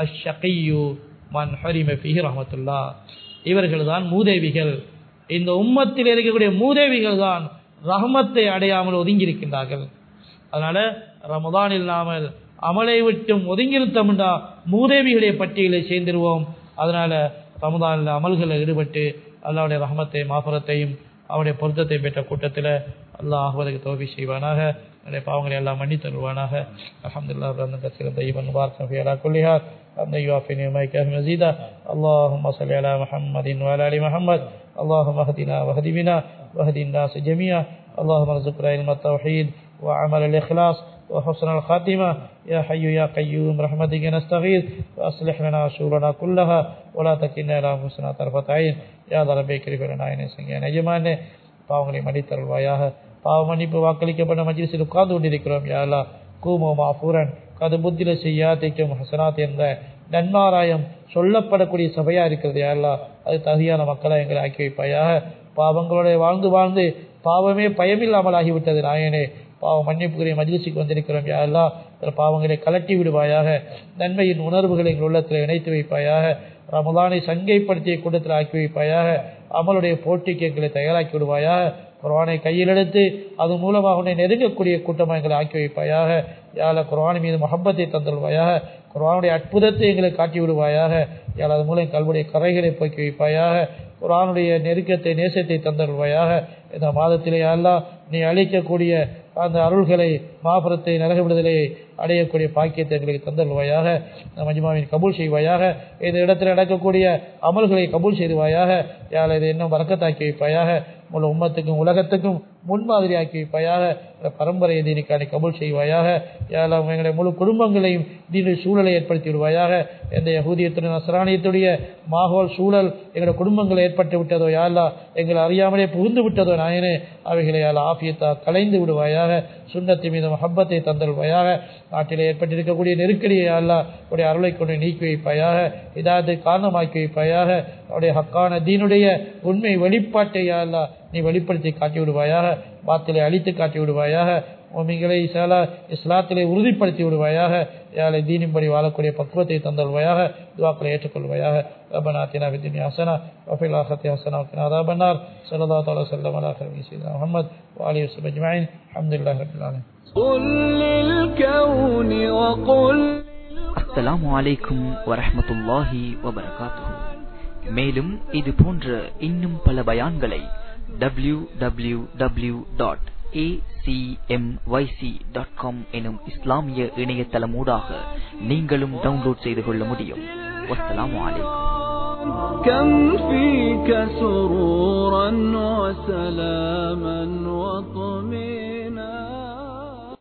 அஷகையு மன் ஹரிம ஃபிஹி ரஹமத்துல்லா இவர்கள் தான் மூதேவிகள் இந்த உம்மத்தில் இருக்கக்கூடிய மூதேவிகள் தான் ரஹமத்தை அடையாமல் ஒதுங்கி இருக்கின்றார்கள் அதனால ரமதானில் நாமல் அமலை விட்டும் ஒதுங்கிருத்தம்டா மூதேவிகளுடைய பட்டியலை சேர்ந்துருவோம் அதனால ரமதானில் அமல்களில் ஈடுபட்டு அல்லாவுடைய ரஹமத்தை மாபரத்தையும் அவருடைய பொருத்தத்தை பெற்ற கூட்டத்தில் அல்லாஹ் ஆகுவதற்கு தோல்வி செய்வானாக என்னுடைய பாவங்களை எல்லாம் மன்னி தருவானாக அலமதுல்லா ரந்த கசீர தைவன் முபாரக் في على كل حال أن يوافني وميك مزيدا اللهم صل على محمد وعلى آل محمد اللهم اهدنا واهد بنا واهد الناس جميعا اللهم ارزقنا علم التوحيد وعمل الإخلاص وحسن الخاتمة يا حي يا قيوم رحمتك نستغيث وأصلح لنا شؤوننا كلها ولا تكلنا إلى أنفسنا طرفة عين يا ذا ربي كريم لنا إن سنجان எஜமானே பாவங்களை மன்னித்தருள்வாயாக பாவ மன்னிப்பு வாக்களிக்கப்பட்ட மஜ்லிஸில் உட்கார்ந்து கொண்டிருக்கிறோம் யா அல்லாஹ் கூமோ மாஃபூரன் கது புத்திர செய்யாதைக்கும் ஹசனாத் என்ற நன்மாராயம் சொல்லப்படக்கூடிய சபையா இருக்கிறது யா அல்லாஹ் அது தகுதியான மக்களை எங்களை ஆக்கி வைப்பாயாக பாவங்களோட வாழ்ந்து வாழ்ந்து பாவமே பயமில்லாமல் ஆகிவிட்டது நாயனே பாவ மன்னிப்புக்குரிய மஜ்லிஸுக்கு வந்திருக்கிறோம் யா அல்லாஹ் சில பாவங்களை கலட்டி விடுவாயாக நன்மையின் உணர்வுகளை எங்கள் உள்ளத்தில் இணைத்து வைப்பாயாக ரமலானை சங்கைப்படுத்திய கூட்டத்தில் ஆக்கி வைப்பாயாக அமலுடைய போட்டிக்கு எங்களை தயாராக்கி விடுவாயாக குர்ஆனை கையில் எடுத்து அது மூலமாக உன்னை நெருங்கக்கூடிய கூட்டமாக எங்களை ஆக்கி வைப்பாயாக யாழ குர்ஆன் மீது முகப்பத்தை தந்துள்வாயாக குர்ஆனுடைய அற்புதத்தை எங்களை காட்டி விடுவாயாக யாழ் அது மூலம் கல்வுடைய கரைகளை போக்கி வைப்பாயாக குர்ஆனுடைய நெருக்கத்தை நேசத்தை தந்தருள்வாயாக இந்த மாதத்திலே எல்லாம் நீ அளிக்கக்கூடிய அந்த அருள்களை மாபுரத்தை நரக விடுதலையை அடையக்கூடிய பாக்கியத்தை எங்களுக்கு தந்தருள்வாயாக மஜ்மாவின் கபூல் செய்வாயாக இந்த இடத்தில் நடக்கக்கூடிய அமல்களை கபூல் செய்துவாயாக யாழ் இதை இன்னும் வரக்கத்தாக்கி வைப்பாயாக முழு உம்மத்துக்கும் உலகத்துக்கும் முன்மாதிரி ஆக்கி வைப்பாயாக பரம்பரை தீனிக்கானை கபூல் செய்வாயாக யாழ் எங்களுடைய முழு குடும்பங்களையும் தீனுடைய சூழலை ஏற்படுத்தி விடுவாயாக எந்த யகூதியத்துடைய நசராணியத்துடைய மாகோல் சூழல் எங்களுடைய குடும்பங்கள் ஏற்பட்டு விட்டதோ யாழ்லா எங்களை அறியாமலே புகுந்து விட்டதோ நாயனே அவைகளை யாழ் ஆபியத்தா கலைந்து விடுவாயாக சுண்ணத்தை மீது மஹப்பத்தை தந்தல்வாயாக நாட்டிலே ஏற்பட்டிருக்கக்கூடிய நெருக்கடியை அல்லா உடைய அருளை கொண்டு நீக்கி வைப்பாயாக இதாவது காரணமாக்கி வைப்பாயாக அவருடைய ஹக்கான தீனுடைய உண்மை வெளிப்பாட்டை அல்லா நீ வெளிப்படுத்தி காட்டி விடுவாயாக பாத்திலை அழித்து காட்டி விடுவாயாக உமிகளை இசாலா இஸ்லாத்திலே உறுதிப்படுத்தி விடுவாயாக யாழை தீனின்படி வாழக்கூடிய பக்குவத்தை தந்தல்வாயாக துவாக்களை ஏற்றுக்கொள்வாயாக ربنا آتنا في الدنيا حسنة وفي الآخرة حسنة وقنا عذاب النار صلى الله تعالى وسلم على خير سيدنا محمد وآله وصحبه أجمعين الحمد لله رب العالمين قل للكون وقل அஸ்ஸலாமு அலைக்கும் வரஹ்மத்துல்லாஹி வபரகாத்துஹு மேலும் இது போன்ற இன்னும் பல பயான்களை W W W dot dot com எனும் இஸ்லாமிய இணையதளமூடாக நீங்களும் டவுன்லோட் செய்து கொள்ள முடியும் வஸ்ஸலாமு அலைக்கும் كم فيك سرورا وسلاما وطمئنا